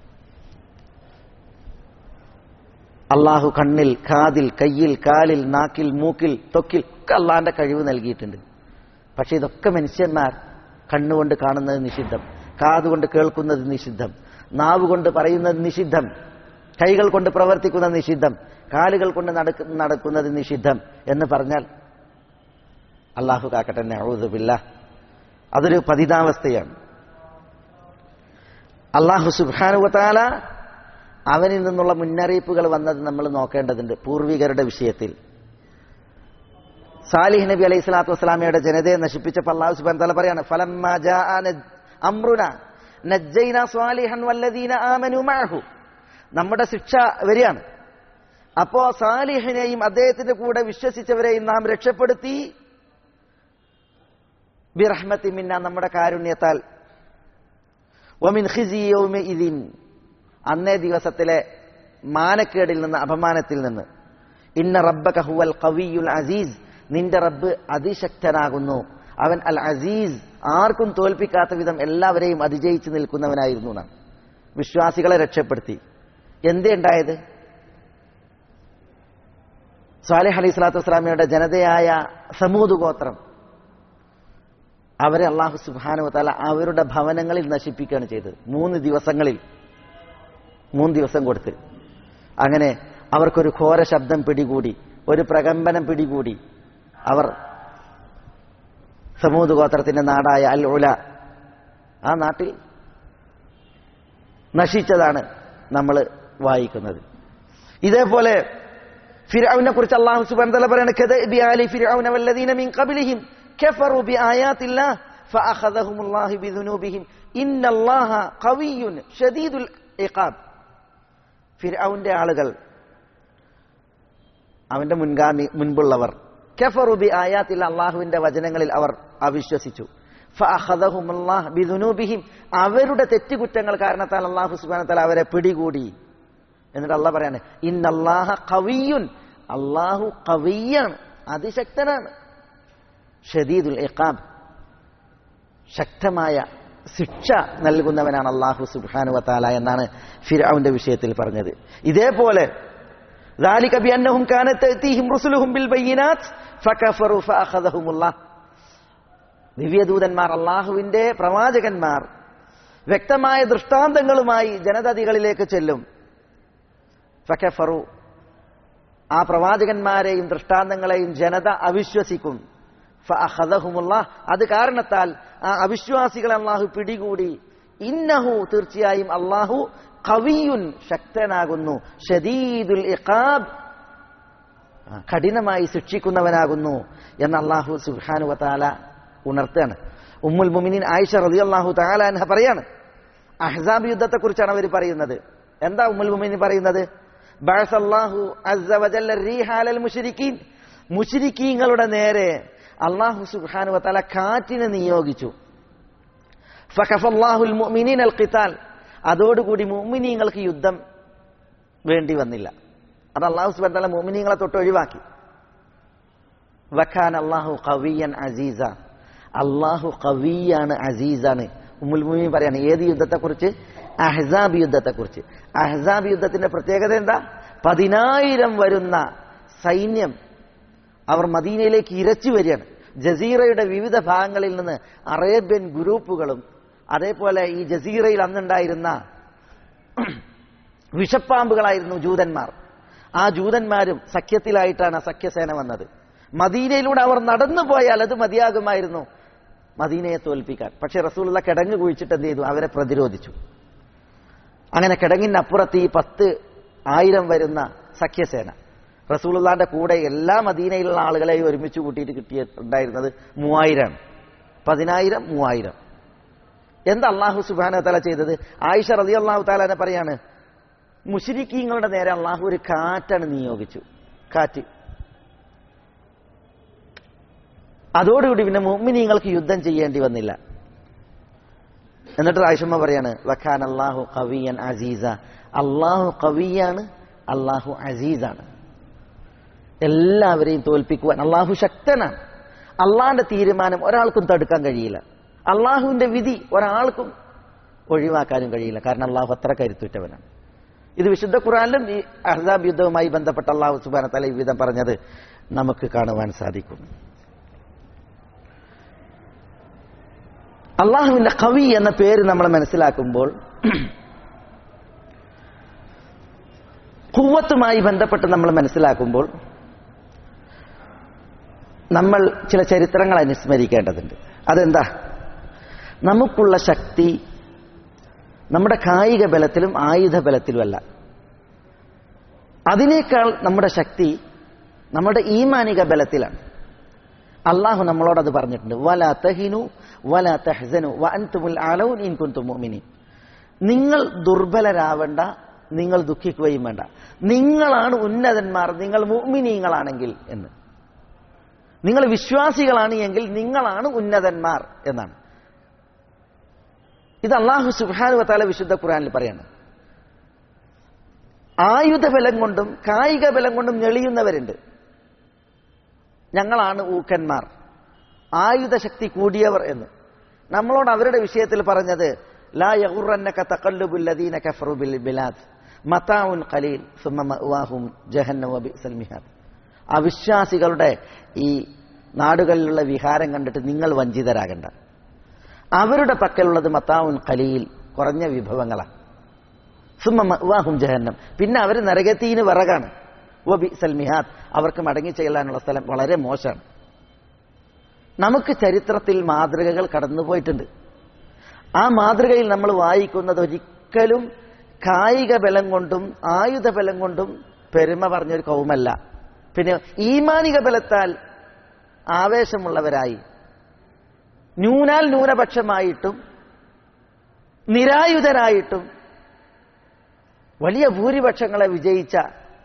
B: അള്ളാഹു കണ്ണിൽ കാതിൽ കയ്യിൽ കാലിൽ നാക്കിൽ മൂക്കിൽ തൊക്കിൽ ഒക്കെ അള്ളാന്റെ കഴിവ് നൽകിയിട്ടുണ്ട് പക്ഷെ ഇതൊക്കെ മനുഷ്യന്മാർ കണ്ണുകൊണ്ട് കാണുന്നത് നിഷിദ്ധം കാതുകൊണ്ട് കേൾക്കുന്നത് നിഷിദ്ധം നാവ് കൊണ്ട് പറയുന്നത് നിഷിദ്ധം കൈകൾ കൊണ്ട് പ്രവർത്തിക്കുന്നത് നിഷിദ്ധം കാലുകൾ കൊണ്ട് നടക്കുന്നത് നിഷിദ്ധം എന്ന് പറഞ്ഞാൽ അള്ളാഹു കാക്കട്ടെ ഔദുബില്ല അതൊരു പതിതാവസ്ഥയാണ് അള്ളാഹു സുബാനുവത്താല അവനിൽ നിന്നുള്ള മുന്നറിയിപ്പുകൾ വന്നത് നമ്മൾ നോക്കേണ്ടതുണ്ട് പൂർവികരുടെ വിഷയത്തിൽ സാലിഹ് നബി അലൈഹി സ്വലാത്തു വസ്സലാമയുടെ ജനതയെ നശിപ്പിച്ചപ്പോൾ അള്ളാഹു സുബാൻ തല പറയാണ് അമ്രുന നജ്ജൈന സ്വാലിഹൻ വല്ലദീന ആമനു മഅഹു നമ്മുടെ ശിക്ഷ വരികയാണ് അപ്പോ സാലിഹിനെയും അദ്ദേഹത്തിന്റെ കൂടെ വിശ്വസിച്ചവരെയും നാം രക്ഷപ്പെടുത്തി ബിറഹ്മത്തി മിന്ന നമ്മുടെ കാരുണ്യത്താൽ വമിൻ ഖിസിയൗമി ഇതിൻ അന്നേ ദിവസത്തിലെ മാനക്കേടിൽ നിന്ന് അപമാനത്തിൽ നിന്ന് ഇന്ന റബ്ബക ഹുവൽ ഖവിയുൽ അസീസ് നിന്റെ റബ്ബ് അതിശക്തനാകുന്നു അവൻ അൽ അസീസ് ആർക്കും തോൽപ്പിക്കാത്ത വിധം എല്ലാവരെയും അതിജയിച്ച് നിൽക്കുന്നവനായിരുന്നു നാം വിശ്വാസികളെ രക്ഷപ്പെടുത്തി എന്തേ ഉണ്ടായത് സാലിഹ് അലൈഹി സ്വലാത്തു വസ്സലാമിയുടെ ജനതയായ സമൂത് ഗോത്രം അവരെ അള്ളാഹു സുബാനു താല അവരുടെ ഭവനങ്ങളിൽ നശിപ്പിക്കുകയാണ് ചെയ്തത് മൂന്ന് ദിവസങ്ങളിൽ മൂന്ന് ദിവസം കൊടുത്ത് അങ്ങനെ അവർക്കൊരു ഘോര ശബ്ദം പിടികൂടി ഒരു പ്രകമ്പനം പിടികൂടി അവർ സമൂത് ഗോത്രത്തിന്റെ നാടായ അൽ ഉല ആ നാട്ടിൽ നശിച്ചതാണ് നമ്മൾ വായിക്കുന്നത് ഇതേപോലെ ഫിർഔനെ കുറിച്ച് അള്ളാഹു സുബ്ഹാനഹു വ തആല പറയുന്നത് കദബി ആലി ഫിർഔന വല്ലദീന മിൻ ഖബ്ലിഹിം കഫറു ബിആയാത്തില്ലാഹ് ഫഅഖദഹും അല്ലാഹു ബിദുനൂബിഹിം ഇന്നല്ലാഹ ഖവിയ്യുൻ ഷദീദുൽ ഇഖാബ് ഫിർഔന്റെ ആളുകൾ അവന്റെ മുൻഗാമി മുൻപുള്ളവർ കഫറു ബിആയാത്തില്ല അള്ളാഹുവിന്റെ വചനങ്ങളിൽ അവർ അവിശ്വസിച്ചു ഫഅഖദഹും അല്ലാഹ് ബിദുനൂബിഹിം അവരുടെ തെറ്റുകുറ്റങ്ങൾ കാരണത്താൽ അള്ളാഹു സുബ്ഹാനഹു വ തആല അവരെ പിടികൂടി എന്നിട്ട് അള്ളാഹ് പറയാണ് ഇന്നല്ലാഹ കവിയുൻ അള്ളാഹു കവിയാണ് അതിശക്തനാണ് ഷദീദുൽ ഇഖാബ് ശക്തമായ ശിക്ഷ നൽകുന്നവനാണ് അള്ളാഹു സുബ്ഹാനു വതാല എന്നാണ് ഫിർഔന്റെ വിഷയത്തിൽ പറഞ്ഞത് ഇതേപോലെ ذلك بأنهم كانت تأتيهم رسلهم بالبينات فكفروا فأخذهم الله ദിവ്യദൂതന്മാർ അള്ളാഹുവിന്റെ പ്രവാചകന്മാർ വ്യക്തമായ ദൃഷ്ടാന്തങ്ങളുമായി ജനതതികളിലേക്ക് ചെല്ലും ഫക്കഫറു ആ പ്രവാചകന്മാരെയും ദൃഷ്ടാന്തങ്ങളെയും ജനത അവിശ്വസിക്കും ഫഅഖദഹുമുള്ള അത് കാരണത്താൽ ആ അവിശ്വാസികളെ അള്ളാഹു പിടികൂടി ഇന്നഹു തീർച്ചയായും അള്ളാഹു കവിയുൻ ശക്തനാകുന്നു ഷദീദുൽ ഇഖാബ് ആ, കഠിനമായി ശിക്ഷിക്കുന്നവനാകുന്നു എന്ന് അള്ളാഹു സുബ്ഹാനു വതാല ഉണർത്തുകയാണ് ഉമ്മുൽ മുമിനീൻ ആയിഷ റളിയല്ലാഹു തആല അൻഹ പറയാണ് അഹ്സാബ് യുദ്ധത്തെ കുറിച്ചാണ് അവർ പറയുന്നത് എന്താ ഉമ്മുൽ മുമിനീൻ പറയുന്നത് ബഅസല്ലാഹു അസ്സ വജല്ല റീഹ അലൽ മുശ്രിക്കീൻ മുശ്രിക്കീങ്ങളുടെ നേരെ അള്ളാഹു സുബ്ഹാനു വതാല കാറ്റിനെ നിയോഗിച്ചു ഫഖഫല്ലാഹുൽ മുഅ്മിനീന അൽ ഖിതാൽ അതോടുകൂടി മുഅ്മിനീങ്ങൾക്ക് യുദ്ധം വേണ്ടി വന്നില്ല അത് അള്ളാഹു സുബ്ഹാനഹു വതാല മുഅ്മിനീങ്ങളെ തൊട്ട് ഒഴിവാക്കി വഖാൻ അള്ളാഹു ഖവിയൻ അസീസ അള്ളാഹു ഖവിയാണ് അസീസാണ് ഉമ്മുൽ മുഅ്മിനീൻ പറയാണ് ഏത് യുദ്ധത്തെക്കുറിച്ച് അഹ്സാബ് യുദ്ധത്തെക്കുറിച്ച് അഹ്സാബ് യുദ്ധത്തിന്റെ പ്രത്യേകത എന്താ പതിനായിരം വരുന്ന സൈന്യം അവർ മദീനയിലേക്ക് ഇരച്ചു വരികയാണ് ജസീറയുടെ വിവിധ ഭാഗങ്ങളിൽ നിന്ന് അറേബ്യൻ ഗ്രൂപ്പുകളും അതേപോലെ ഈ ജസീറയിൽ അന്നുണ്ടായിരുന്ന വിഷപ്പാമ്പുകളായിരുന്നു ജൂതന്മാർ ആ ജൂതന്മാരും സഖ്യത്തിലായിട്ടാണ് ആ സഖ്യസേന വന്നത് മദീനയിലൂടെ അവർ നടന്നു പോയാൽ അത് മതിയാകുമായിരുന്നു മദീനയെ തോൽപ്പിക്കാൻ പക്ഷെ റസൂലുള്ള കിടങ്ങ് കുഴിച്ചിട്ട് എന്ത് ചെയ്തു അവരെ പ്രതിരോധിച്ചു അങ്ങനെ കിടങ്ങിനപ്പുറത്ത് ഈ പത്ത് ആയിരം വരുന്ന സഖ്യസേന റസൂലുള്ളാന്റെ കൂടെ എല്ലാ മദീനയിലുള്ള ആളുകളെയും ഒരുമിച്ച് കൂട്ടിയിട്ട് കിട്ടിയിട്ടുണ്ടായിരുന്നത് മൂവായിരമാണ് പതിനായിരം മൂവായിരം എന്താ അള്ളാഹു സുബാന തല ചെയ്തത് ആയിഷ റതി അള്ളാഹു താലാനെ പറയാണ് മുഷിരിക്കീങ്ങളുടെ നേരെ അള്ളാഹു ഒരു കാറ്റാണ് നിയോഗിച്ചു കാറ്റ് അതോടുകൂടി പിന്നെ മുഅ്മിനീങ്ങൾക്ക് യുദ്ധം ചെയ്യേണ്ടി വന്നില്ല എന്നിട്ട് ആയിഷമ്മ പറയാണ് വഖാൻ അള്ളാഹു കവിയൻ അസീസ അള്ളാഹു കവിയാണ് അള്ളാഹു അസീസാണ് എല്ലാവരെയും തോൽപ്പിക്കുവാൻ അള്ളാഹു ശക്തനാണ് അള്ളാഹിന്റെ തീരുമാനം ഒരാൾക്കും തടുക്കാൻ കഴിയില്ല അള്ളാഹുവിന്റെ വിധി ഒരാൾക്കും ഒഴിവാക്കാനും കഴിയില്ല കാരണം അള്ളാഹു അത്ര കരുത്തുറ്റവനാണ് ഇത് വിശുദ്ധ ഖുറാനിലും ഈ അഹ്സാബ് യുദ്ധവുമായി ബന്ധപ്പെട്ട അള്ളാഹു സുബാന തല ഈ വിധം പറഞ്ഞത് നമുക്ക് കാണുവാൻ സാധിക്കും അള്ളാഹുവിന്റെ കവി എന്ന പേര് നമ്മൾ മനസ്സിലാക്കുമ്പോൾ കുവത്തുമായി ബന്ധപ്പെട്ട് നമ്മൾ മനസ്സിലാക്കുമ്പോൾ നമ്മൾ ചില ചരിത്രങ്ങൾ അനുസ്മരിക്കേണ്ടതുണ്ട് അതെന്താ നമുക്കുള്ള ശക്തി നമ്മുടെ കായിക ബലത്തിലും ആയുധ ബലത്തിലുമല്ല അതിനേക്കാൾ നമ്മുടെ ശക്തി നമ്മുടെ ഈമാനിക ബലത്തിലാണ് അള്ളാഹു നമ്മളോടത് പറഞ്ഞിട്ടുണ്ട് വല തഹിനു വല തഹ്സനു വ അൻതുമുൽ അലൗൻ ഇൻ കുൻതും മുഅ്മിനീൻ നിങ്ങൾ ദുർബലരാവേണ്ട നിങ്ങൾ ദുഃഖിക്കുകയും വേണ്ട നിങ്ങളാണ് ഉന്നതന്മാർ നിങ്ങൾ മുഅ്മിനീങ്ങളാണെങ്കിൽ എന്ന് നിങ്ങൾ വിശ്വാസികളാണ് എങ്കിൽ നിങ്ങളാണ് ഉന്നതന്മാർ എന്നാണ് ഇത് അള്ളാഹു സുബാനു വത്താല വിശുദ്ധ ഖുറാനിൽ പറയാണ് ആയുധ ബലം കൊണ്ടും കായിക ബലം കൊണ്ടും ഞെളിയുന്നവരുണ്ട് ഞങ്ങളാണ് ഊക്കന്മാർ ആയുധശക്തി കൂടിയവർ എന്ന് നമ്മളോട് അവരുടെ വിഷയത്തിൽ പറഞ്ഞത് ലാ യഗുറന്നക തഖല്ലുബുല്ലദീന കഫറു ബിൽ ബിലാദ് മതാഉൻ ഖലീൽ സുമ്മ മഅവാഹും ജഹന്നമ വബിസൽ മിഹാദ് അവിശ്വാസികളുടെ ഈ നാടുകളിലുള്ള വിഹാരം കണ്ടിട്ട് നിങ്ങൾ വഞ്ചിതരാകണ്ട അവരുടെ പക്കലുള്ളത് മത്താവുൻ ഖലീൽ കുറഞ്ഞ വിഭവങ്ങളാണ് സുമ്മ മഅവാഹും ജഹന്നം പിന്നെ അവർ നരകത്തീന് വിറകാണ് വബി സൽമിഹാദ് അവർക്ക് മടങ്ങി ചെല്ലാനുള്ള സ്ഥലം വളരെ മോശമാണ് നമുക്ക് ചരിത്രത്തിൽ മാതൃകകൾ കടന്നുപോയിട്ടുണ്ട് ആ മാതൃകയിൽ നമ്മൾ വായിക്കുന്നത് ഒരിക്കലും കായിക ബലം കൊണ്ടും ആയുധ ബലം കൊണ്ടും പെരുമ പറഞ്ഞൊരു കൗമല്ല പിന്നെ ഈമാനിക ബലത്താൽ ആവേശമുള്ളവരായി ന്യൂനാൽ ന്യൂനപക്ഷമായിട്ടും നിരായുധരായിട്ടും വലിയ ഭൂരിപക്ഷങ്ങളെ വിജയിച്ച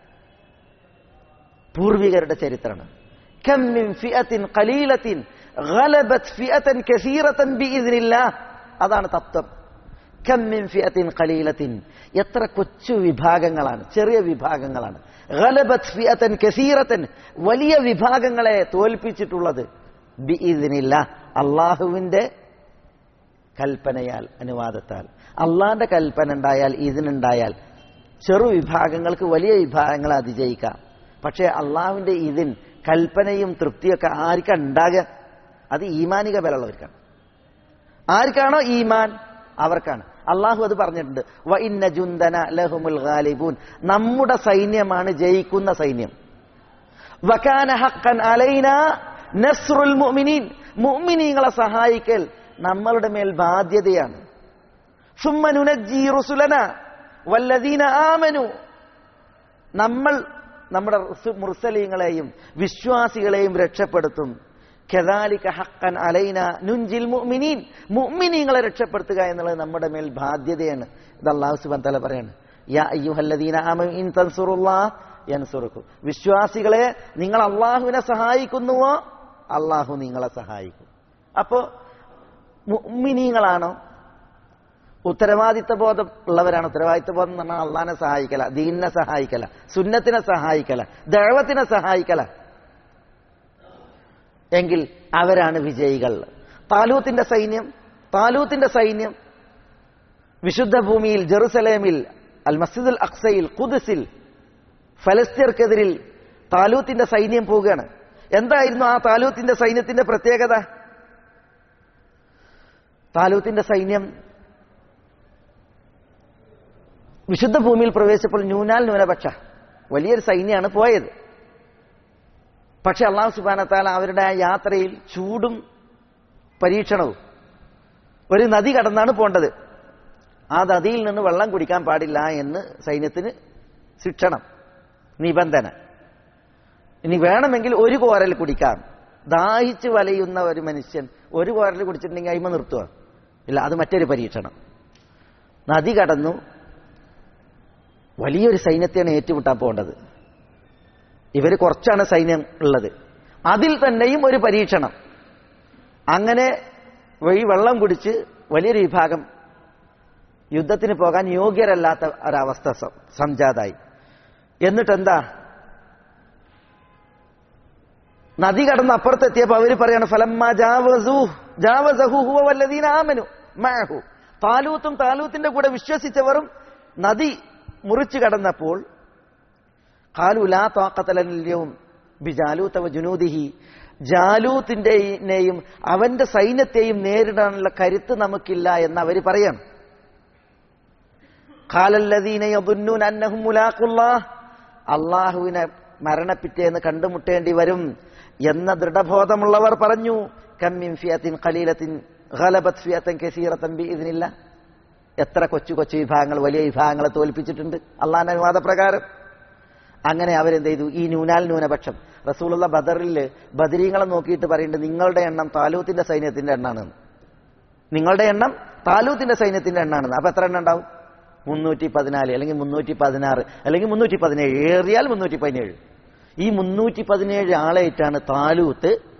B: പൂർവികരുടെ ചരിത്രമാണ് كم من فئة قليلة غلبت فئة كثيرة بإذن الله അതാണ് തത്വം കം മിൻ ഫിയത്തിൻ ഖലീലത്തിൻ എത്ര കൊച്ചു വിഭാഗങ്ങളാണ് ചെറിയ വിഭാഗങ്ങളാണ് ഗലബത് ഫിയത്തൻ കസീറത്തൻ വലിയ വിഭാഗങ്ങളെ തോൽപ്പിച്ചിട്ടുള്ളത് ബിഇദ്നില്ല അള്ളാഹുവിന്റെ കൽപ്പനയാൽ അനുവാദത്താൽ അള്ളാന്റെ കൽപ്പന ഉണ്ടായാൽ ഇതിനുണ്ടായാൽ ചെറു വിഭാഗങ്ങൾക്ക് വലിയ വിഭാഗങ്ങളെ അതിജയിക്കാം പക്ഷേ അള്ളാഹുവിന്റെ ഇതിൻ കൽപ്പനയും തൃപ്തിയൊക്കെ ആർക്കാണ് ഉണ്ടാകുക അത് ഈമാനിക ബലമുള്ളവർക്കാണ് ആർക്കാണോ ഈമാൻ അവർക്കാണ് അള്ളാഹു അത് പറഞ്ഞിട്ടുണ്ട് വ ഇന്ന ജുന്ദന ലഹുമുൽ ഗാലിബൂൻ നമ്മുടെ സൈന്യമാണ് ജയിക്കുന്ന സൈന്യം വകാന ഹഖൻ അലൈന നസ്റുൽ മുഅ്മിനീൻ മുഅ്മിനീങ്ങളെ സഹായിക്കൽ നമ്മളുടെ മേൽ ബാധ്യതയാണ് സുമ്മ നുനജ്ജി റുസുലന വല്ലദീന ആമനു നമ്മൾ നമ്മുടെ മുർസലീങ്ങളെയും വിശ്വാസികളെയും രക്ഷപ്പെടുത്തും കെദാലിക ഹക്കൻ അലൈന നുഞ്ചിൽ മുഅ്മിനീൻ മുഅ്മിനീങ്ങളെ രക്ഷപ്പെടുത്തുക എന്നുള്ളത് നമ്മുടെ മേൽ ബാധ്യതയാണ് ഇത് അള്ളാഹു സുബാൻ തല പറയാണ് യാ അയ്യുഹല്ലദീന ആമനു ഇൻ തൻസുറുല്ലാഹ് യൻസുറുക്കും വിശ്വാസികളെ നിങ്ങൾ അള്ളാഹുവിനെ സഹായിക്കുന്നുവോ അള്ളാഹു നിങ്ങളെ സഹായിക്കും അപ്പോ മുഅ്മിനീങ്ങളാണോ ഉത്തരവാദിത്ത ബോധം ഉള്ളവരാണ് ഉത്തരവാദിത്ത ബോധം എന്ന് പറഞ്ഞാൽ അള്ളാഹിനെ സഹായിക്കല ദീനിനെ സഹായിക്കല സുന്നത്തിനെ സഹായിക്കല ദഴവത്തിനെ സഹായിക്കല എങ്കിൽ അവരാണ് വിജയികൾ താലൂത്തിന്റെ സൈന്യം താലൂത്തിന്റെ സൈന്യം വിശുദ്ധ ഭൂമിയിൽ ജെറുസലേമിൽ അൽ മസ്ജിദുൽ അക്സയിൽ കുദസിൽ ഫലസ്തീർക്കെതിരിൽ താലൂത്തിന്റെ സൈന്യം പോവുകയാണ് എന്തായിരുന്നു ആ താലൂത്തിന്റെ സൈന്യത്തിന്റെ പ്രത്യേകത താലൂത്തിന്റെ സൈന്യം വിശുദ്ധ ഭൂമിയിൽ പ്രവേശിച്ചപ്പോൾ ന്യൂനാൽ ന്യൂനപക്ഷ വലിയൊരു സൈന്യമാണ് പോയത് പക്ഷെ അള്ളാഹു സുബാനത്താൽ അവരുടെ ആ യാത്രയിൽ ചൂടും പരീക്ഷണവും ഒരു നദി കടന്നാണ് പോണ്ടത് ആ നദിയിൽ നിന്ന് വെള്ളം കുടിക്കാൻ പാടില്ല എന്ന് സൈന്യത്തിന് ശിക്ഷണം നിബന്ധന ഇനി വേണമെങ്കിൽ ഒരു കോരൽ കുടിക്കാം ദാഹിച്ച് വലയുന്ന ഒരു മനുഷ്യൻ ഒരു കോരൽ കുടിച്ചിട്ടുണ്ടെങ്കിൽ അയിമ നിർത്തുക ഇല്ല അത് മറ്റൊരു പരീക്ഷണം നദി കടന്നു വലിയൊരു സൈന്യത്തെയാണ് ഏറ്റുമുട്ടാൻ പോകേണ്ടത് ഇവർ കുറച്ചാണ് സൈന്യം ഉള്ളത് അതിൽ തന്നെയും ഒരു പരീക്ഷണം അങ്ങനെ വഴി വെള്ളം കുടിച്ച് വലിയൊരു വിഭാഗം യുദ്ധത്തിന് പോകാൻ യോഗ്യരല്ലാത്ത ഒരവസ്ഥ സംജാതായി എന്നിട്ടെന്താ നദി കടന്ന് അപ്പുറത്തെത്തിയപ്പോ അവര് പറയാണ് ഫലമ്മ ജാവസു ജാവസഹു ഹുവ വല്ലദീന ആമനു മഅഹു താലൂത്തും താലൂത്തിന്റെ കൂടെ വിശ്വസിച്ചവരും നദി മുറിച്ചു കടന്നപ്പോൾ ഖാലു ലാ താഖത്തലന്യവും ബിജാലൂത്ത വജുനൂദിഹി ജാലൂത്തിന്റെയും അവന്റെ സൈന്യത്തെയും നേരിടാനുള്ള കരുത്ത് നമുക്കില്ല എന്ന് അവര് പറയാണ് ഖാലല്ലദീന യദുന്നൂന അന്നഹും മുലാഖുല്ലാഹ് അള്ളാഹുവിനെ മരണപ്പിറ്റേന്ന് കണ്ടുമുട്ടേണ്ടി വരും എന്ന ദൃഢബോധമുള്ളവർ പറഞ്ഞു കമ്മിൻ ഫിയത്തിൻ ഖലീലത്തിൻ ഖലബത് ഫിയത്തൻ കസീറത്തൻ ബിഇദ്നില്ല എത്ര കൊച്ചു കൊച്ചു വിഭാഗങ്ങൾ വലിയ വിഭാഗങ്ങളെ തോൽപ്പിച്ചിട്ടുണ്ട് അള്ളാഹിന്റെ അനുവാദപ്രകാരം അങ്ങനെ അവരെന്ത് ചെയ്തു ഈ ന്യൂനാൽ ന്യൂനപക്ഷം റസൂലുള്ള ബദറിൽ ബദരീങ്ങളെ നോക്കിയിട്ട് പറയുന്നുണ്ട് നിങ്ങളുടെ എണ്ണം താലൂത്തിന്റെ സൈന്യത്തിന്റെ എണ്ണാണെന്ന് നിങ്ങളുടെ എണ്ണം താലൂത്തിന്റെ സൈന്യത്തിന്റെ എണ്ണാണെന്ന് അപ്പൊ എത്ര എണ്ണം ഉണ്ടാവും മുന്നൂറ്റി പതിനാല് അല്ലെങ്കിൽ മുന്നൂറ്റി പതിനാറ് അല്ലെങ്കിൽ മുന്നൂറ്റി പതിനേഴ് ഏറിയാൽ മുന്നൂറ്റി പതിനേഴ് ഈ മുന്നൂറ്റി പതിനേഴ് ആളായിട്ടാണ് താലൂത്ത്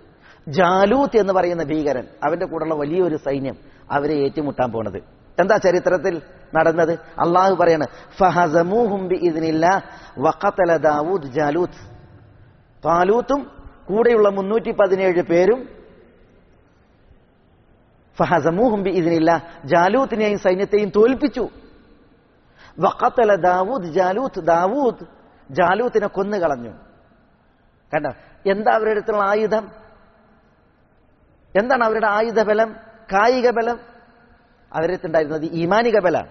B: ജാലൂത്ത് എന്ന് പറയുന്ന ഭീകരൻ അവന്റെ കൂടെയുള്ള വലിയൊരു സൈന്യം അവരെ ഏറ്റുമുട്ടാൻ പോണത് എന്താ ചരിത്രത്തിൽ നടന്നത് അള്ളാഹു പറയാണ് ഫഹസമൂഹും ബിഇദ്നില്ലാ വഖതല ദാവൂദ് ജാലൂത്ത് താലൂത്തും കൂടെയുള്ള മുന്നൂറ്റി പതിനേഴ് പേരും ഫഹസമൂഹും ബിഇദ്നില്ലാ ജാലൂത്തിനെയും സൈന്യത്തെയും തോൽപ്പിച്ചു വഖതല ദാവൂദ് ജാലൂത്ത് ദാവൂദ് ജാലൂത്തിനെ കൊന്നുകളഞ്ഞു കണ്ടോ എന്താ അവരുടെ അടുത്തുള്ള ആയുധം എന്താണ് അവരുടെ ആയുധ ബലം കായിക ബലം അവരുടെ അടുത്തുണ്ടായിരുന്നത് ഈമാനിക ബലം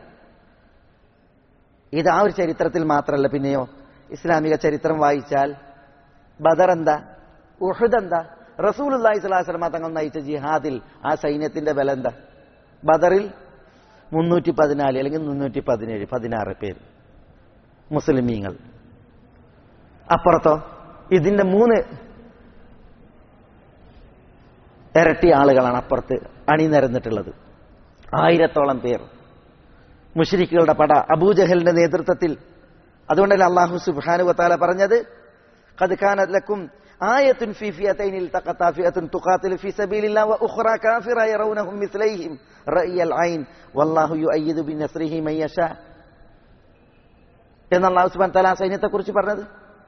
B: ഇത് ആ ഒരു ചരിത്രത്തിൽ മാത്രമല്ല പിന്നെയോ ഇസ്ലാമിക ചരിത്രം വായിച്ചാൽ ബദർ എന്താ ഉഹുദ് എന്താ റസൂൽ അള്ളാഹി സ്വലാസ്ലമ തങ്ങൾ നയിച്ച ജിഹാദിൽ ആ സൈന്യത്തിന്റെ ബലം എന്താ ബദറിൽ മുന്നൂറ്റി പതിനാല് അല്ലെങ്കിൽ മുന്നൂറ്റി പതിനേഴ് പതിനാറ് പേര് മുസ്ലിമീങ്ങൾ അപ്പുറത്തോ ഇതിന്റെ മൂന്ന് ഇരട്ടി ആളുകളാണ് അപ്പുറത്ത് അണിനിരന്നിട്ടുള്ളത് ആയിരത്തോളം പേർ മുഷരിക്കുകളുടെ പട അബൂജഹലിന്റെ നേതൃത്വത്തിൽ അതുകൊണ്ടല്ലേ അള്ളാഹു സുബ്ഹാനു വത്താല പറഞ്ഞത് قد كانت لكم آية في فئتين التقطا فئة تقاتل في سبيل الله وأخرى كافرة يرونهم مثليهم رأي العين والله يؤيد بنصره من يشاء എന്ന് അള്ളാഹു സുബാൻ തല സൈന്യത്തെ കുറിച്ച് പറഞ്ഞത്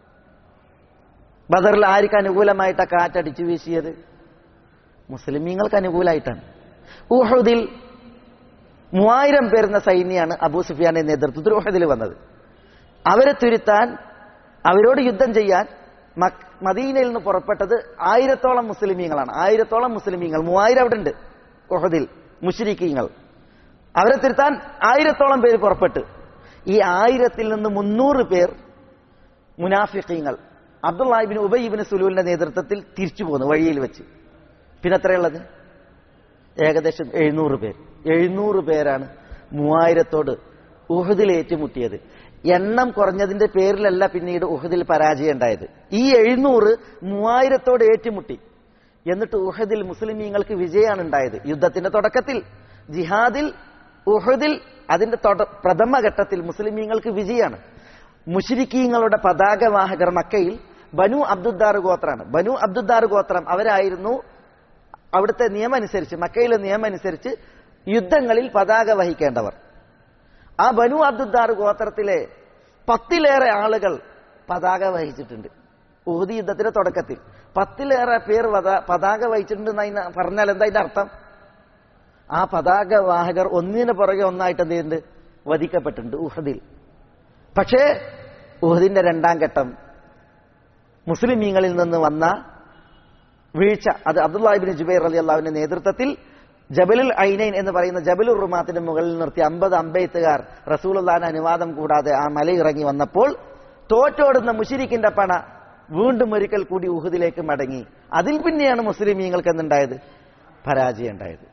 B: ബദറിൽ ആർക്ക് അനുകൂലമായിട്ടാ കാറ്റടിച്ചു വീശിയത് മുസ്ലിമീങ്ങൾക്ക് അനുകൂലമായിട്ടാണ് ഊഹദിൽ മൂവായിരം പേരുന്ന സൈന്യമാണ് അബൂ സുഫിയാന്റെ നേതൃത്വത്തിൽ ഊഹദിൽ വന്നത് അവരെ തുരുത്താൻ അവരോട് യുദ്ധം ചെയ്യാൻ മക്- മദീനയിൽ നിന്ന് പുറപ്പെട്ടത് ആയിരത്തോളം മുസ്ലിമീങ്ങളാണ് ആയിരത്തോളം മുസ്ലിമീങ്ങൾ മൂവായിരം അവിടെ ഉണ്ട് ഊഹദിൽ മുഷരിക്കീങ്ങൾ അവരെ തിരുത്താൻ ആയിരത്തോളം പേര് പുറപ്പെട്ടു ഈ ആയിരത്തിൽ നിന്ന് മുന്നൂറ് പേർ മുനാഫിഖീങ്ങൾ അബ്ദുല്ലാഹിബിൻ ഉബൈബിന് സുലൂലിന്റെ നേതൃത്വത്തിൽ തിരിച്ചു പോന്നു വഴിയിൽ വെച്ച് പിന്നെ എത്രയുള്ളത് ഏകദേശം എഴുന്നൂറ് പേർ എഴുന്നൂറ് പേരാണ് മൂവായിരത്തോട് ഉഹദിൽ ഏറ്റുമുട്ടിയത് എണ്ണം കുറഞ്ഞതിന്റെ പേരിലല്ല പിന്നീട് ഉഹദിൽ പരാജയം ഉണ്ടായത് ഈ എഴുന്നൂറ് മൂവായിരത്തോട് ഏറ്റുമുട്ടി എന്നിട്ട് ഉഹദിൽ മുസ്ലിമീങ്ങൾക്ക് വിജയമാണ് ഉണ്ടായത് യുദ്ധത്തിന്റെ തുടക്കത്തിൽ ജിഹാദിൽ ഉഹദിൽ അതിന്റെ തുട- പ്രഥമ ഘട്ടത്തിൽ മുസ്ലിമീങ്ങൾക്ക് വിജയമാണ് മുഷിരിക്കീങ്ങളുടെ പതാകവാഹകർ മക്കയിൽ ബനു അബ്ദുദ്ദാർ ഗോത്രാണ് ബനു അബ്ദുദ്ദാർ ഗോത്രം അവരായിരുന്നു അവിടുത്തെ നിയമം അനുസരിച്ച് മക്കയിലെ നിയമം അനുസരിച്ച് യുദ്ധങ്ങളിൽ പതാക വഹിക്കേണ്ടവർ ആ ബനു അബ്ദുദ്ദാർ ഗോത്രത്തിലെ പത്തിലേറെ ആളുകൾ പതാക വഹിച്ചിട്ടുണ്ട് ഊതി യുദ്ധത്തിന്റെ തുടക്കത്തിൽ പത്തിലേറെ പേർ വത- പതാക വഹിച്ചിട്ടുണ്ട് എന്ന് പറഞ്ഞാൽ എന്താ ഇതിന്റെ അർത്ഥം ആ പതാക വാഹകർ ഒന്നിന് പുറകെ ഒന്നായിട്ട് എന്ത് ചെയ്യുന്നുണ്ട് വധിക്കപ്പെട്ടിട്ടുണ്ട് ഉഹദിൽ പക്ഷേ ഉഹദിന്റെ രണ്ടാം ഘട്ടം മുസ്ലിമീങ്ങളിൽ നിന്ന് വന്ന വീഴ്ച അത് അബ്ദുല്ലാഹിബിൻ ജുബൈർ അലി അള്ളാഹുവിന്റെ നേതൃത്വത്തിൽ ജബലുൽ ഐനൈൻ എന്ന് പറയുന്ന ജബലുർ റുമാത്തിന്റെ മുകളിൽ നിർത്തി അമ്പത് അമ്പെയ്ത്തുകാർ റസൂലുള്ളാഹിന്റെ അനുവാദം കൂടാതെ ആ മലയിറങ്ങി വന്നപ്പോൾ തോറ്റോടുന്ന മുഷിരിക്കിന്റെ പണ വീണ്ടും ഒരിക്കൽ കൂടി ഉഹുദിലേക്ക് മടങ്ങി അതിൽ പിന്നെയാണ് മുസ്ലിമീങ്ങൾക്ക് എന്തുണ്ടായത് പരാജയം ഉണ്ടായത്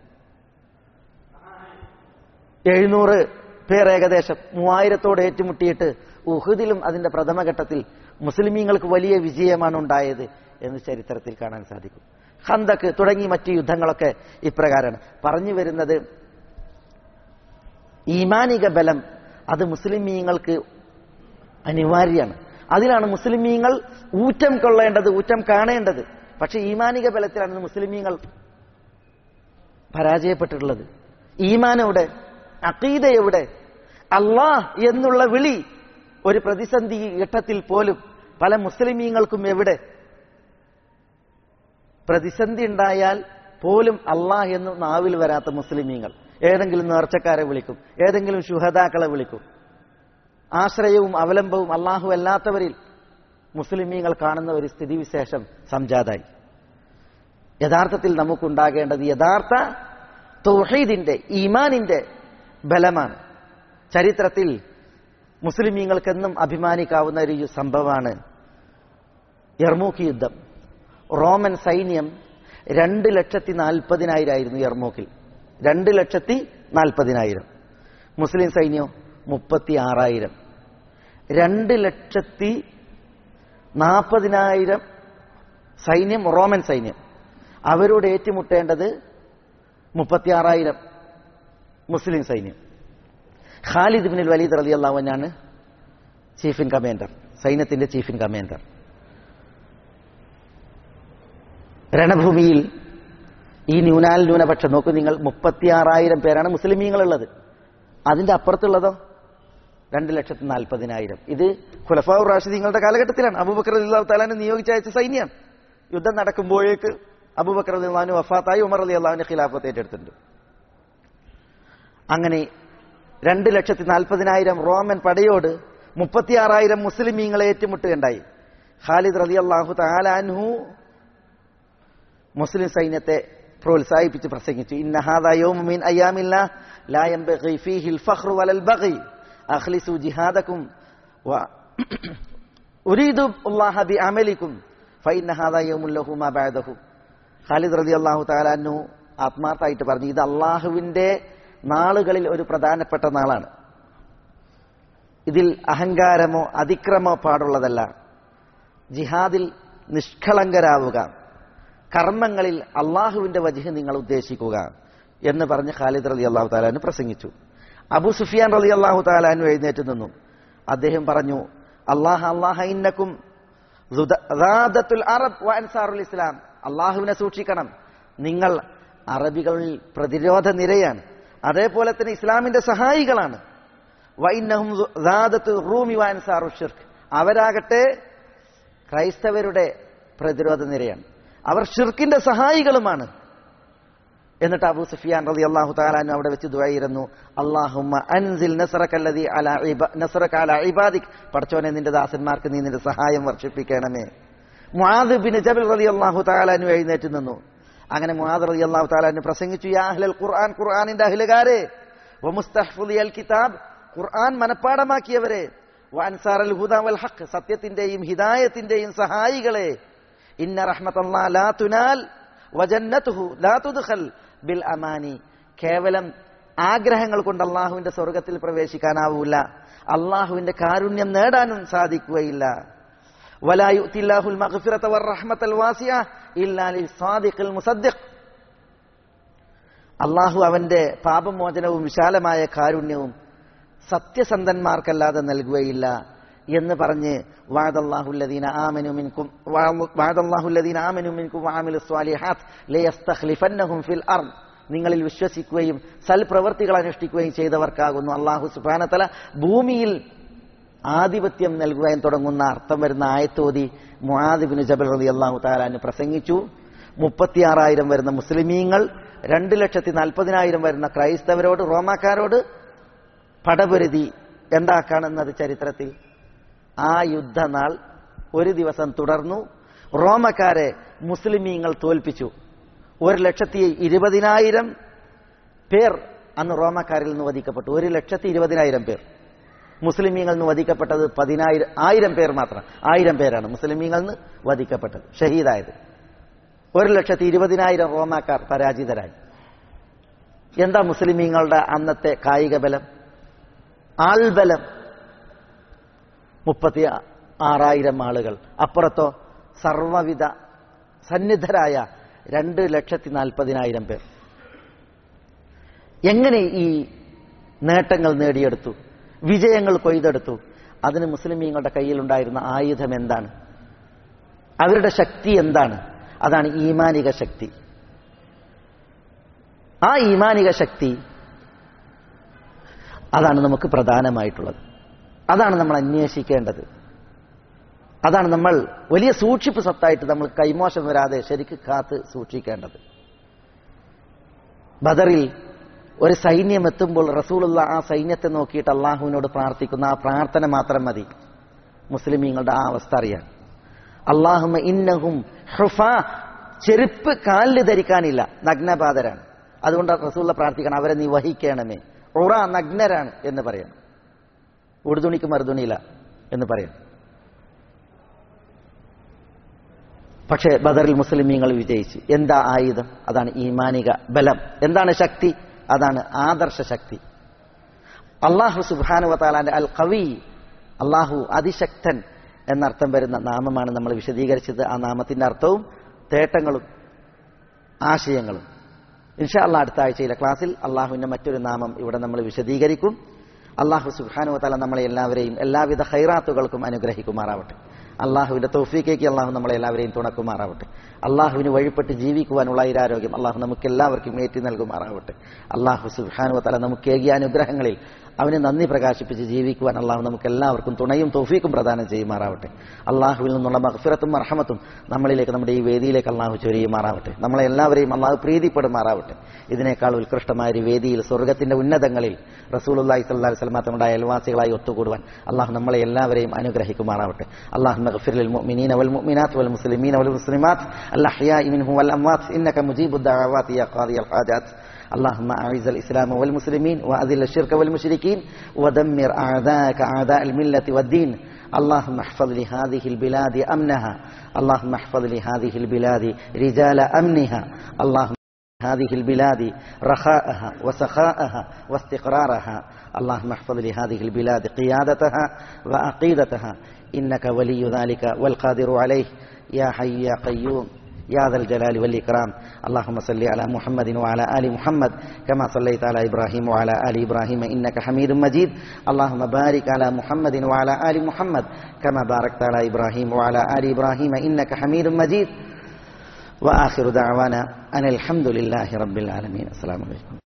B: എഴുന്നൂറ് പേർ ഏകദേശം മൂവായിരത്തോട് ഏറ്റുമുട്ടിയിട്ട് ഉഹുദിലും അതിന്റെ പ്രഥമഘട്ടത്തിൽ മുസ്ലിമീങ്ങൾക്ക് വലിയ വിജയമാണ് ഉണ്ടായത് എന്ന് ചരിത്രത്തിൽ കാണാൻ സാധിക്കും ഹന്തക്ക് തുടങ്ങി മറ്റു യുദ്ധങ്ങളൊക്കെ ഇപ്രകാരമാണ് പറഞ്ഞു വരുന്നത് ഈമാനിക ബലം അത് മുസ്ലിമീങ്ങൾക്ക് അനിവാര്യമാണ് അതിലാണ് മുസ്ലിമീങ്ങൾ ഊറ്റം കൊള്ളേണ്ടത് ഊറ്റം കാണേണ്ടത് പക്ഷെ ഈമാനിക ബലത്തിലാണ് മുസ്ലിമീങ്ങൾ പരാജയപ്പെട്ടിട്ടുള്ളത് ഈമാൻ എവിടെ അക്കീദ എവിടെ അള്ളാഹ് എന്നുള്ള വിളി ഒരു പ്രതിസന്ധി ഘട്ടത്തിൽ പോലും പല മുസ്ലിമീങ്ങൾക്കും എവിടെ പ്രതിസന്ധി ഉണ്ടായാൽ പോലും അള്ളാഹ് എന്ന് നാവിൽ വരാത്ത മുസ്ലിമീങ്ങൾ ഏതെങ്കിലും നേർച്ചക്കാരെ വിളിക്കും ഏതെങ്കിലും ശുഹതാക്കളെ വിളിക്കും ആശ്രയവും അവലംബവും അള്ളാഹു അല്ലാത്തവരിൽ മുസ്ലിമീങ്ങൾ കാണുന്ന ഒരു സ്ഥിതിവിശേഷം സംജാതായി യഥാർത്ഥത്തിൽ നമുക്കുണ്ടാകേണ്ടത് യഥാർത്ഥ തൗഹീദിന്റെ ഈമാനിന്റെ ബലമാണ് ചരിത്രത്തിൽ മുസ്ലിമീങ്ങൾക്കെന്നും അഭിമാനിക്കാവുന്ന ഒരു സംഭവമാണ് യർമൂക്ക് യുദ്ധം റോമൻ സൈന്യം രണ്ട് ലക്ഷത്തി നാൽപ്പതിനായിരമായിരുന്നു യർമൂക്കിൽ രണ്ട് ലക്ഷത്തി നാൽപ്പതിനായിരം മുസ്ലിം സൈന്യം മുപ്പത്തി ആറായിരം രണ്ട് ലക്ഷത്തി നാൽപ്പതിനായിരം സൈന്യം റോമൻ സൈന്യം അവരോട് ഏറ്റുമുട്ടേണ്ടത് മുപ്പത്തിയാറായിരം മുസ്ലിം സൈന്യം ഖാലിദ് ബിൻ വലീദ് റലി അള്ളാഹുവിനാണ് ചീഫ് ഇൻ കമാൻഡർ സൈന്യത്തിന്റെ ചീഫ് ഇൻ കമാൻഡർ രണഭൂമിയിൽ ഈ ന്യൂനാൽ ന്യൂനപക്ഷം നോക്കൂ നിങ്ങൾ മുപ്പത്തിയാറായിരം പേരാണ് മുസ്ലിമീങ്ങളുള്ളത് അതിന്റെ അപ്പുറത്തുള്ളതോ രണ്ട് ലക്ഷത്തി നാൽപ്പതിനായിരം ഇത് ഖുലഫാവ് റാഷിദീങ്ങളുടെ കാലഘട്ടത്തിലാണ് അബൂബക്കർ അലിള്ളാഹു താലാനെ നിയോഗിച്ച് അയച്ച സൈന്യമാണ് യുദ്ധം നടക്കുമ്പോഴേക്ക് അബൂബക്കർ അലിള്ളാഹുന് വഫാത്തായി ഉമർ അലി അള്ളാഹുവിന്റെ ഖിലാഫത്ത് ഏറ്റെടുത്തിട്ടുണ്ട് അങ്ങനെ രണ്ട് ലക്ഷത്തി നാൽപ്പതിനായിരം റോമൻ പടയോട് മുപ്പത്തിയാറായിരം മുസ്ലിമീങ്ങളെ ഏറ്റുമുട്ടുകയുണ്ടായി ഖാലിദ് റലി അള്ളാഹു താലാൻഹു മുസ്ലിം സൈന്യത്തെ പ്രോത്സാഹിപ്പിച്ച് പ്രസംഗിച്ചു ഇന്നഹാദയോമിൻ അയ്യാമില്ല ലായം ഫീഹിൽ ഫഖ്റു വലൽ ബഗി അഖ്ലിസു ജിഹാദക്കും ഉരീദു അല്ലാഹ ബി അമലിക്കും ഫൈന്ന ഹാദാ യൗമുൽ ലഹു മാ ബഅദഹു ഖാലിദ് റളിയല്ലാഹു തആല അൻഹു ആത്മാർത്ഥമായിട്ട് പറഞ്ഞു ഇത് അള്ളാഹുവിന്റെ നാളുകളിൽ ഒരു പ്രധാനപ്പെട്ട നാളാണ് ഇതിൽ അഹങ്കാരമോ അതിക്രമോ പാടുള്ളതല്ല ജിഹാദിൽ നിഷ്കളങ്കരാവുക കർമ്മങ്ങളിൽ അള്ളാഹുവിന്റെ വജിഹ് നിങ്ങൾ ഉദ്ദേശിക്കുക എന്ന് പറഞ്ഞ് ഖാലിദ് റലി അള്ളാഹു താലാന് പ്രസംഗിച്ചു അബു സുഫിയാൻ റലി അള്ളാഹു താലാനു എഴുന്നേറ്റ് നിന്നു അദ്ദേഹം പറഞ്ഞു അള്ളാഹ അള്ളാഹ ഇന്നക്കും അറബ് അൻസാറുൽ ഇസ്ലാം അള്ളാഹുവിനെ സൂക്ഷിക്കണം നിങ്ങൾ അറബികളിൽ പ്രതിരോധ നിരയാണ് അതേപോലെ തന്നെ ഇസ്ലാമിന്റെ സഹായികളാണ് വൈന്നഹും റൂമി വാൻസാറു ഷിർക്ക് അവരാകട്ടെ ക്രൈസ്തവരുടെ പ്രതിരോധ നിരയാണ് അവർ ഷിർക്കിന്റെ സഹായികളുമാണ് എന്നിട്ട് അബൂ സുഫിയാൻ റളി അള്ളാഹു താലാനു അവിടെ വെച്ച് ദുആയിരുന്നു അല്ലാഹുമ്മ അൻസിൽ നസ്റകല്ലദി അലാ നസ്റക അലാ ഇബാദിക് പടച്ചോനെ നിന്റെ ദാസന്മാർക്ക് നീ നിന്റെ സഹായം വർഷിപ്പിക്കണമേ മുആദ് ബിൻ ജബൽ റളി അള്ളാഹു താലാനു എഴുന്നേറ്റ് നിന്നു അങ്ങനെ മുആദ് റളി അള്ളാഹു താലാനു പ്രസംഗിച്ചു യാ അഹ്ലൽ ഖുർആൻ ഖുർആനിന്റെ അഹ്ലുകാരെ വമുസ്തഹ്ഫിദിയൽ കിതാബ് ഖുർആൻ മനപ്പാടമാക്കിയവരെ വഅൻസാറൽ ഹുദ വൽ ഹഖ് സത്യത്തിന്റെയും ഹിദായത്തിന്റെയും സഹായികളെ ഇന്ന റഹ്മത്തല്ലാ ലാ തുനാൽ വജന്നതുഹു ലാ തുദ്ഖൽ ബിൽ അമാനി കേവലം ആഗ്രഹങ്ങൾ കൊണ്ട് അള്ളാഹുവിന്റെ സ്വർഗത്തിൽ പ്രവേശിക്കാനാവൂല അള്ളാഹുവിന്റെ കാരുണ്യം നേടാനും സാധിക്കുകയില്ല വലായുത്തില്ലാഹുൽ മഗ്ഫിറത വറഹ്മത്തൽ വാസിയ ഇല്ലാ ലിസ്സാദിഖിൽ മുസദ്ദിഖ് അള്ളാഹു അവന്റെ പാപമോചനവും വിശാലമായ കാരുണ്യവും സത്യസന്ധന്മാർക്കല്ലാതെ നൽകുകയില്ല എന്ന് പറഞ്ഞ് വാദല്ലാഹുല്ലദീന ആമനു മിൻകും വാദല്ലാഹുല്ലദീന ആമനു മിൻകും വഅമിലു സ്വാലിഹാത്ത് ലയസ്തഖ്ലിഫന്നഹും ഫിൽ അർദ് നിങ്ങളിൽ വിശ്വസിക്കുകയും സൽപ്രവർത്തികൾ അനുഷ്ഠിക്കുകയും ചെയ്തവർക്കാകുന്നു അള്ളാഹു സുബാനത്തല ഭൂമിയിൽ ആധിപത്യം നൽകുവാൻ തുടങ്ങുന്ന അർത്ഥം വരുന്ന ആയത്തോതി മുആദിബിന് ജബൽ റളി അള്ളാഹു താലാന് പ്രസംഗിച്ചു മുപ്പത്തിയാറായിരം വരുന്ന മുസ്ലിമീങ്ങൾ രണ്ട് ലക്ഷത്തി നാൽപ്പതിനായിരം വരുന്ന ക്രൈസ്തവരോട് റോമാക്കാരോട് പടപൊരുതി എന്താക്കാണെന്നത് ചരിത്രത്തിൽ ആ യുദ്ധനാൾ ഒരു ദിവസം തുടർന്നു റോമക്കാരെ മുസ്ലിമീങ്ങൾ തോൽപ്പിച്ചു ഒരു ലക്ഷത്തി ഇരുപതിനായിരം പേർ അന്ന് റോമക്കാരിൽ നിന്ന് വധിക്കപ്പെട്ടു ഒരു ലക്ഷത്തി ഇരുപതിനായിരം പേർ മുസ്ലിമീങ്ങളിൽ നിന്ന് വധിക്കപ്പെട്ടത് പതിനായിരം ആയിരം പേർ മാത്രം ആയിരം പേരാണ് മുസ്ലിമീങ്ങളിൽ നിന്ന് വധിക്കപ്പെട്ടത് ഷഹീദായത് ഒരു ലക്ഷത്തി ഇരുപതിനായിരം റോമാക്കാർ പരാജിതരായി എന്താ മുസ്ലിമീങ്ങളുടെ അന്നത്തെ കായിക ബലം ആൾബലം മുപ്പത്തി ആറായിരം ആളുകൾ അപ്പുറത്തോ സർവവിധ സന്നിധരായ രണ്ട് ലക്ഷത്തി നാൽപ്പതിനായിരം പേർ എങ്ങനെ ഈ നേട്ടങ്ങൾ നേടിയെടുത്തു വിജയങ്ങൾ കൊയ്തെടുത്തു അതിന് മുസ്ലിമീങ്ങളുടെ കയ്യിലുണ്ടായിരുന്ന ആയുധം എന്താണ് അവരുടെ ശക്തി എന്താണ് അതാണ് ഈമാനിക ശക്തി ആ ഈമാനിക ശക്തി അതാണ് നമുക്ക് പ്രധാനമായിട്ടുള്ളത് അതാണ് നമ്മൾ അന്വേഷിക്കേണ്ടത് അതാണ് നമ്മൾ വലിയ സൂക്ഷിപ്പ് സ്വത്തായിട്ട് നമ്മൾ കൈമോശം വരാതെ ശരിക്ക് കാത്ത് സൂക്ഷിക്കേണ്ടത് ബദറിൽ ഒരു സൈന്യം എത്തുമ്പോൾ റസൂലുള്ള ആ സൈന്യത്തെ നോക്കിയിട്ട് അള്ളാഹുവിനോട് പ്രാർത്ഥിക്കുന്ന ആ പ്രാർത്ഥന മാത്രം മതി മുസ്ലിമീങ്ങളുടെ ആ അവസ്ഥ അറിയാൻ അള്ളാഹുമ ഇന്നഹും ഹുഫ ചെരുപ്പ് കാലിൽ ധരിക്കാനില്ല നഗ്നപാതരാണ് അതുകൊണ്ട് റസൂള്ള പ്രാർത്ഥിക്കണം അവരെ നീ വഹിക്കണമേ ഉറ നഗ്നരാണ് എന്ന് പറയണം ഉടുതുണിക്ക് മറുതുണിയില്ല എന്ന് പറയണം പക്ഷേ ബദറിൽ മുസ്ലിമീങ്ങൾ വിജയിച്ചു എന്താ ആയുധം അതാണ് ഈമാനിക ബലം എന്താണ് ശക്തി അതാണ് ആദർശ ശക്തി അള്ളാഹു സുബാനുവത്താലാന്റെ അൽ കവി അള്ളാഹു അതിശക്തൻ എന്നർത്ഥം വരുന്ന നാമമാണ് നമ്മൾ വിശദീകരിച്ചത് ആ നാമത്തിന്റെ അർത്ഥവും തേട്ടങ്ങളും ആശയങ്ങളും ഇൻഷാ അള്ളാഹ് അടുത്ത ആഴ്ചയിലെ ക്ലാസ്സിൽ അള്ളാഹുവിന്റെ മറ്റൊരു നാമം ഇവിടെ നമ്മൾ വിശദീകരിക്കും അള്ളാഹു സുബാനുവത്താല നമ്മളെ എല്ലാവരെയും എല്ലാവിധ ഹൈറാത്തുകൾക്കും അനുഗ്രഹിക്കുമാറാവട്ടെ അള്ളാഹുവിന്റെ തൗഫീക്കേക്ക് അള്ളാഹു നമ്മളെ എല്ലാവരെയും തുണക്കുമാറാവട്ടെ അള്ളാഹുവിന് വഴിപ്പെട്ട് ജീവിക്കുവാനുള്ള ഐരാരോഗ്യം അള്ളാഹു നമുക്ക് എല്ലാവർക്കും ഏറ്റി നൽകുമാറാവട്ടെ അള്ളാഹു സുഹാനു തല നമുക്ക് ഏകിയ അനുഗ്രഹങ്ങളിൽ അവന് നന്ദി പ്രകാശിപ്പിച്ച് ജീവിക്കുവാൻ അള്ളാഹു നമുക്ക് എല്ലാവർക്കും തുണയും തൗഫീക്കും പ്രദാനം ചെയ്യുമാറാവട്ടെ അള്ളാഹുവിൽ നിന്നുള്ള മഹഫിറത്തും അർഹമത്തും നമ്മളിലേക്ക് നമ്മുടെ ഈ വേദിയിലേക്ക് അള്ളാഹു ചൊരിയുമാറാവട്ടെ നമ്മളെ എല്ലാവരെയും അള്ളാഹു പ്രീതിപ്പെടുമാറാവട്ടെ ഇതിനേക്കാൾ ഉത്കൃഷ്ടമായ ഒരു വേദിയിൽ സ്വർഗത്തിന്റെ ഉന്നതങ്ങളിൽ റസൂലുല്ലാഹി സ്വല്ലല്ലാഹി അലൈഹി വസല്ലം തങ്ങളുടെ അയൽവാസികളായി ഒത്തുകൂടുവാൻ അള്ളാഹു നമ്മളെ എല്ലാവരെയും അനുഗ്രഹിക്കുമാറാവട്ടെ അള്ളാഹു മഗ്ഫിർ ലിൽ മുഅ്മിനീന വൽ മുഅ്മിനാത്ത് വൽ മുസ്ലിമീന വൽ മുസ്ലിമാത്ത് അൽഅഹ്യാഇ മിൻഹും വൽ അംവാത്ത് ഇന്നക മുജീബുദ് ദഅവാതി യാ ഖാദിയൽ ഹാജാത്ത് اللهم أعز الإسلام والمسلمين وأذل الشرك والمشركين ودمر أعداءك أعداء الملة والدين اللهم احفظ لهذه البلاد أمنها اللهم احفظ لهذه البلاد رجال أمنها اللهم هذه البلاد رخاءها وسخاءها واستقرارها اللهم احفظ لهذه البلاد قيادتها وعقيدتها إنك ولي ذلك والقادر عليه يا حي يا قيوم يا ذا الجلال والإكرام اللهم صل على محمد وعلى آل محمد كما صليت على إبراهيم وعلى آل إبراهيم إنك حميد مجيد اللهم بارك على محمد وعلى آل محمد كما باركت على إبراهيم وعلى آل إبراهيم إنك حميد مجيد وآخر دعوانا أن الحمد لله رب العالمين السلام عليكم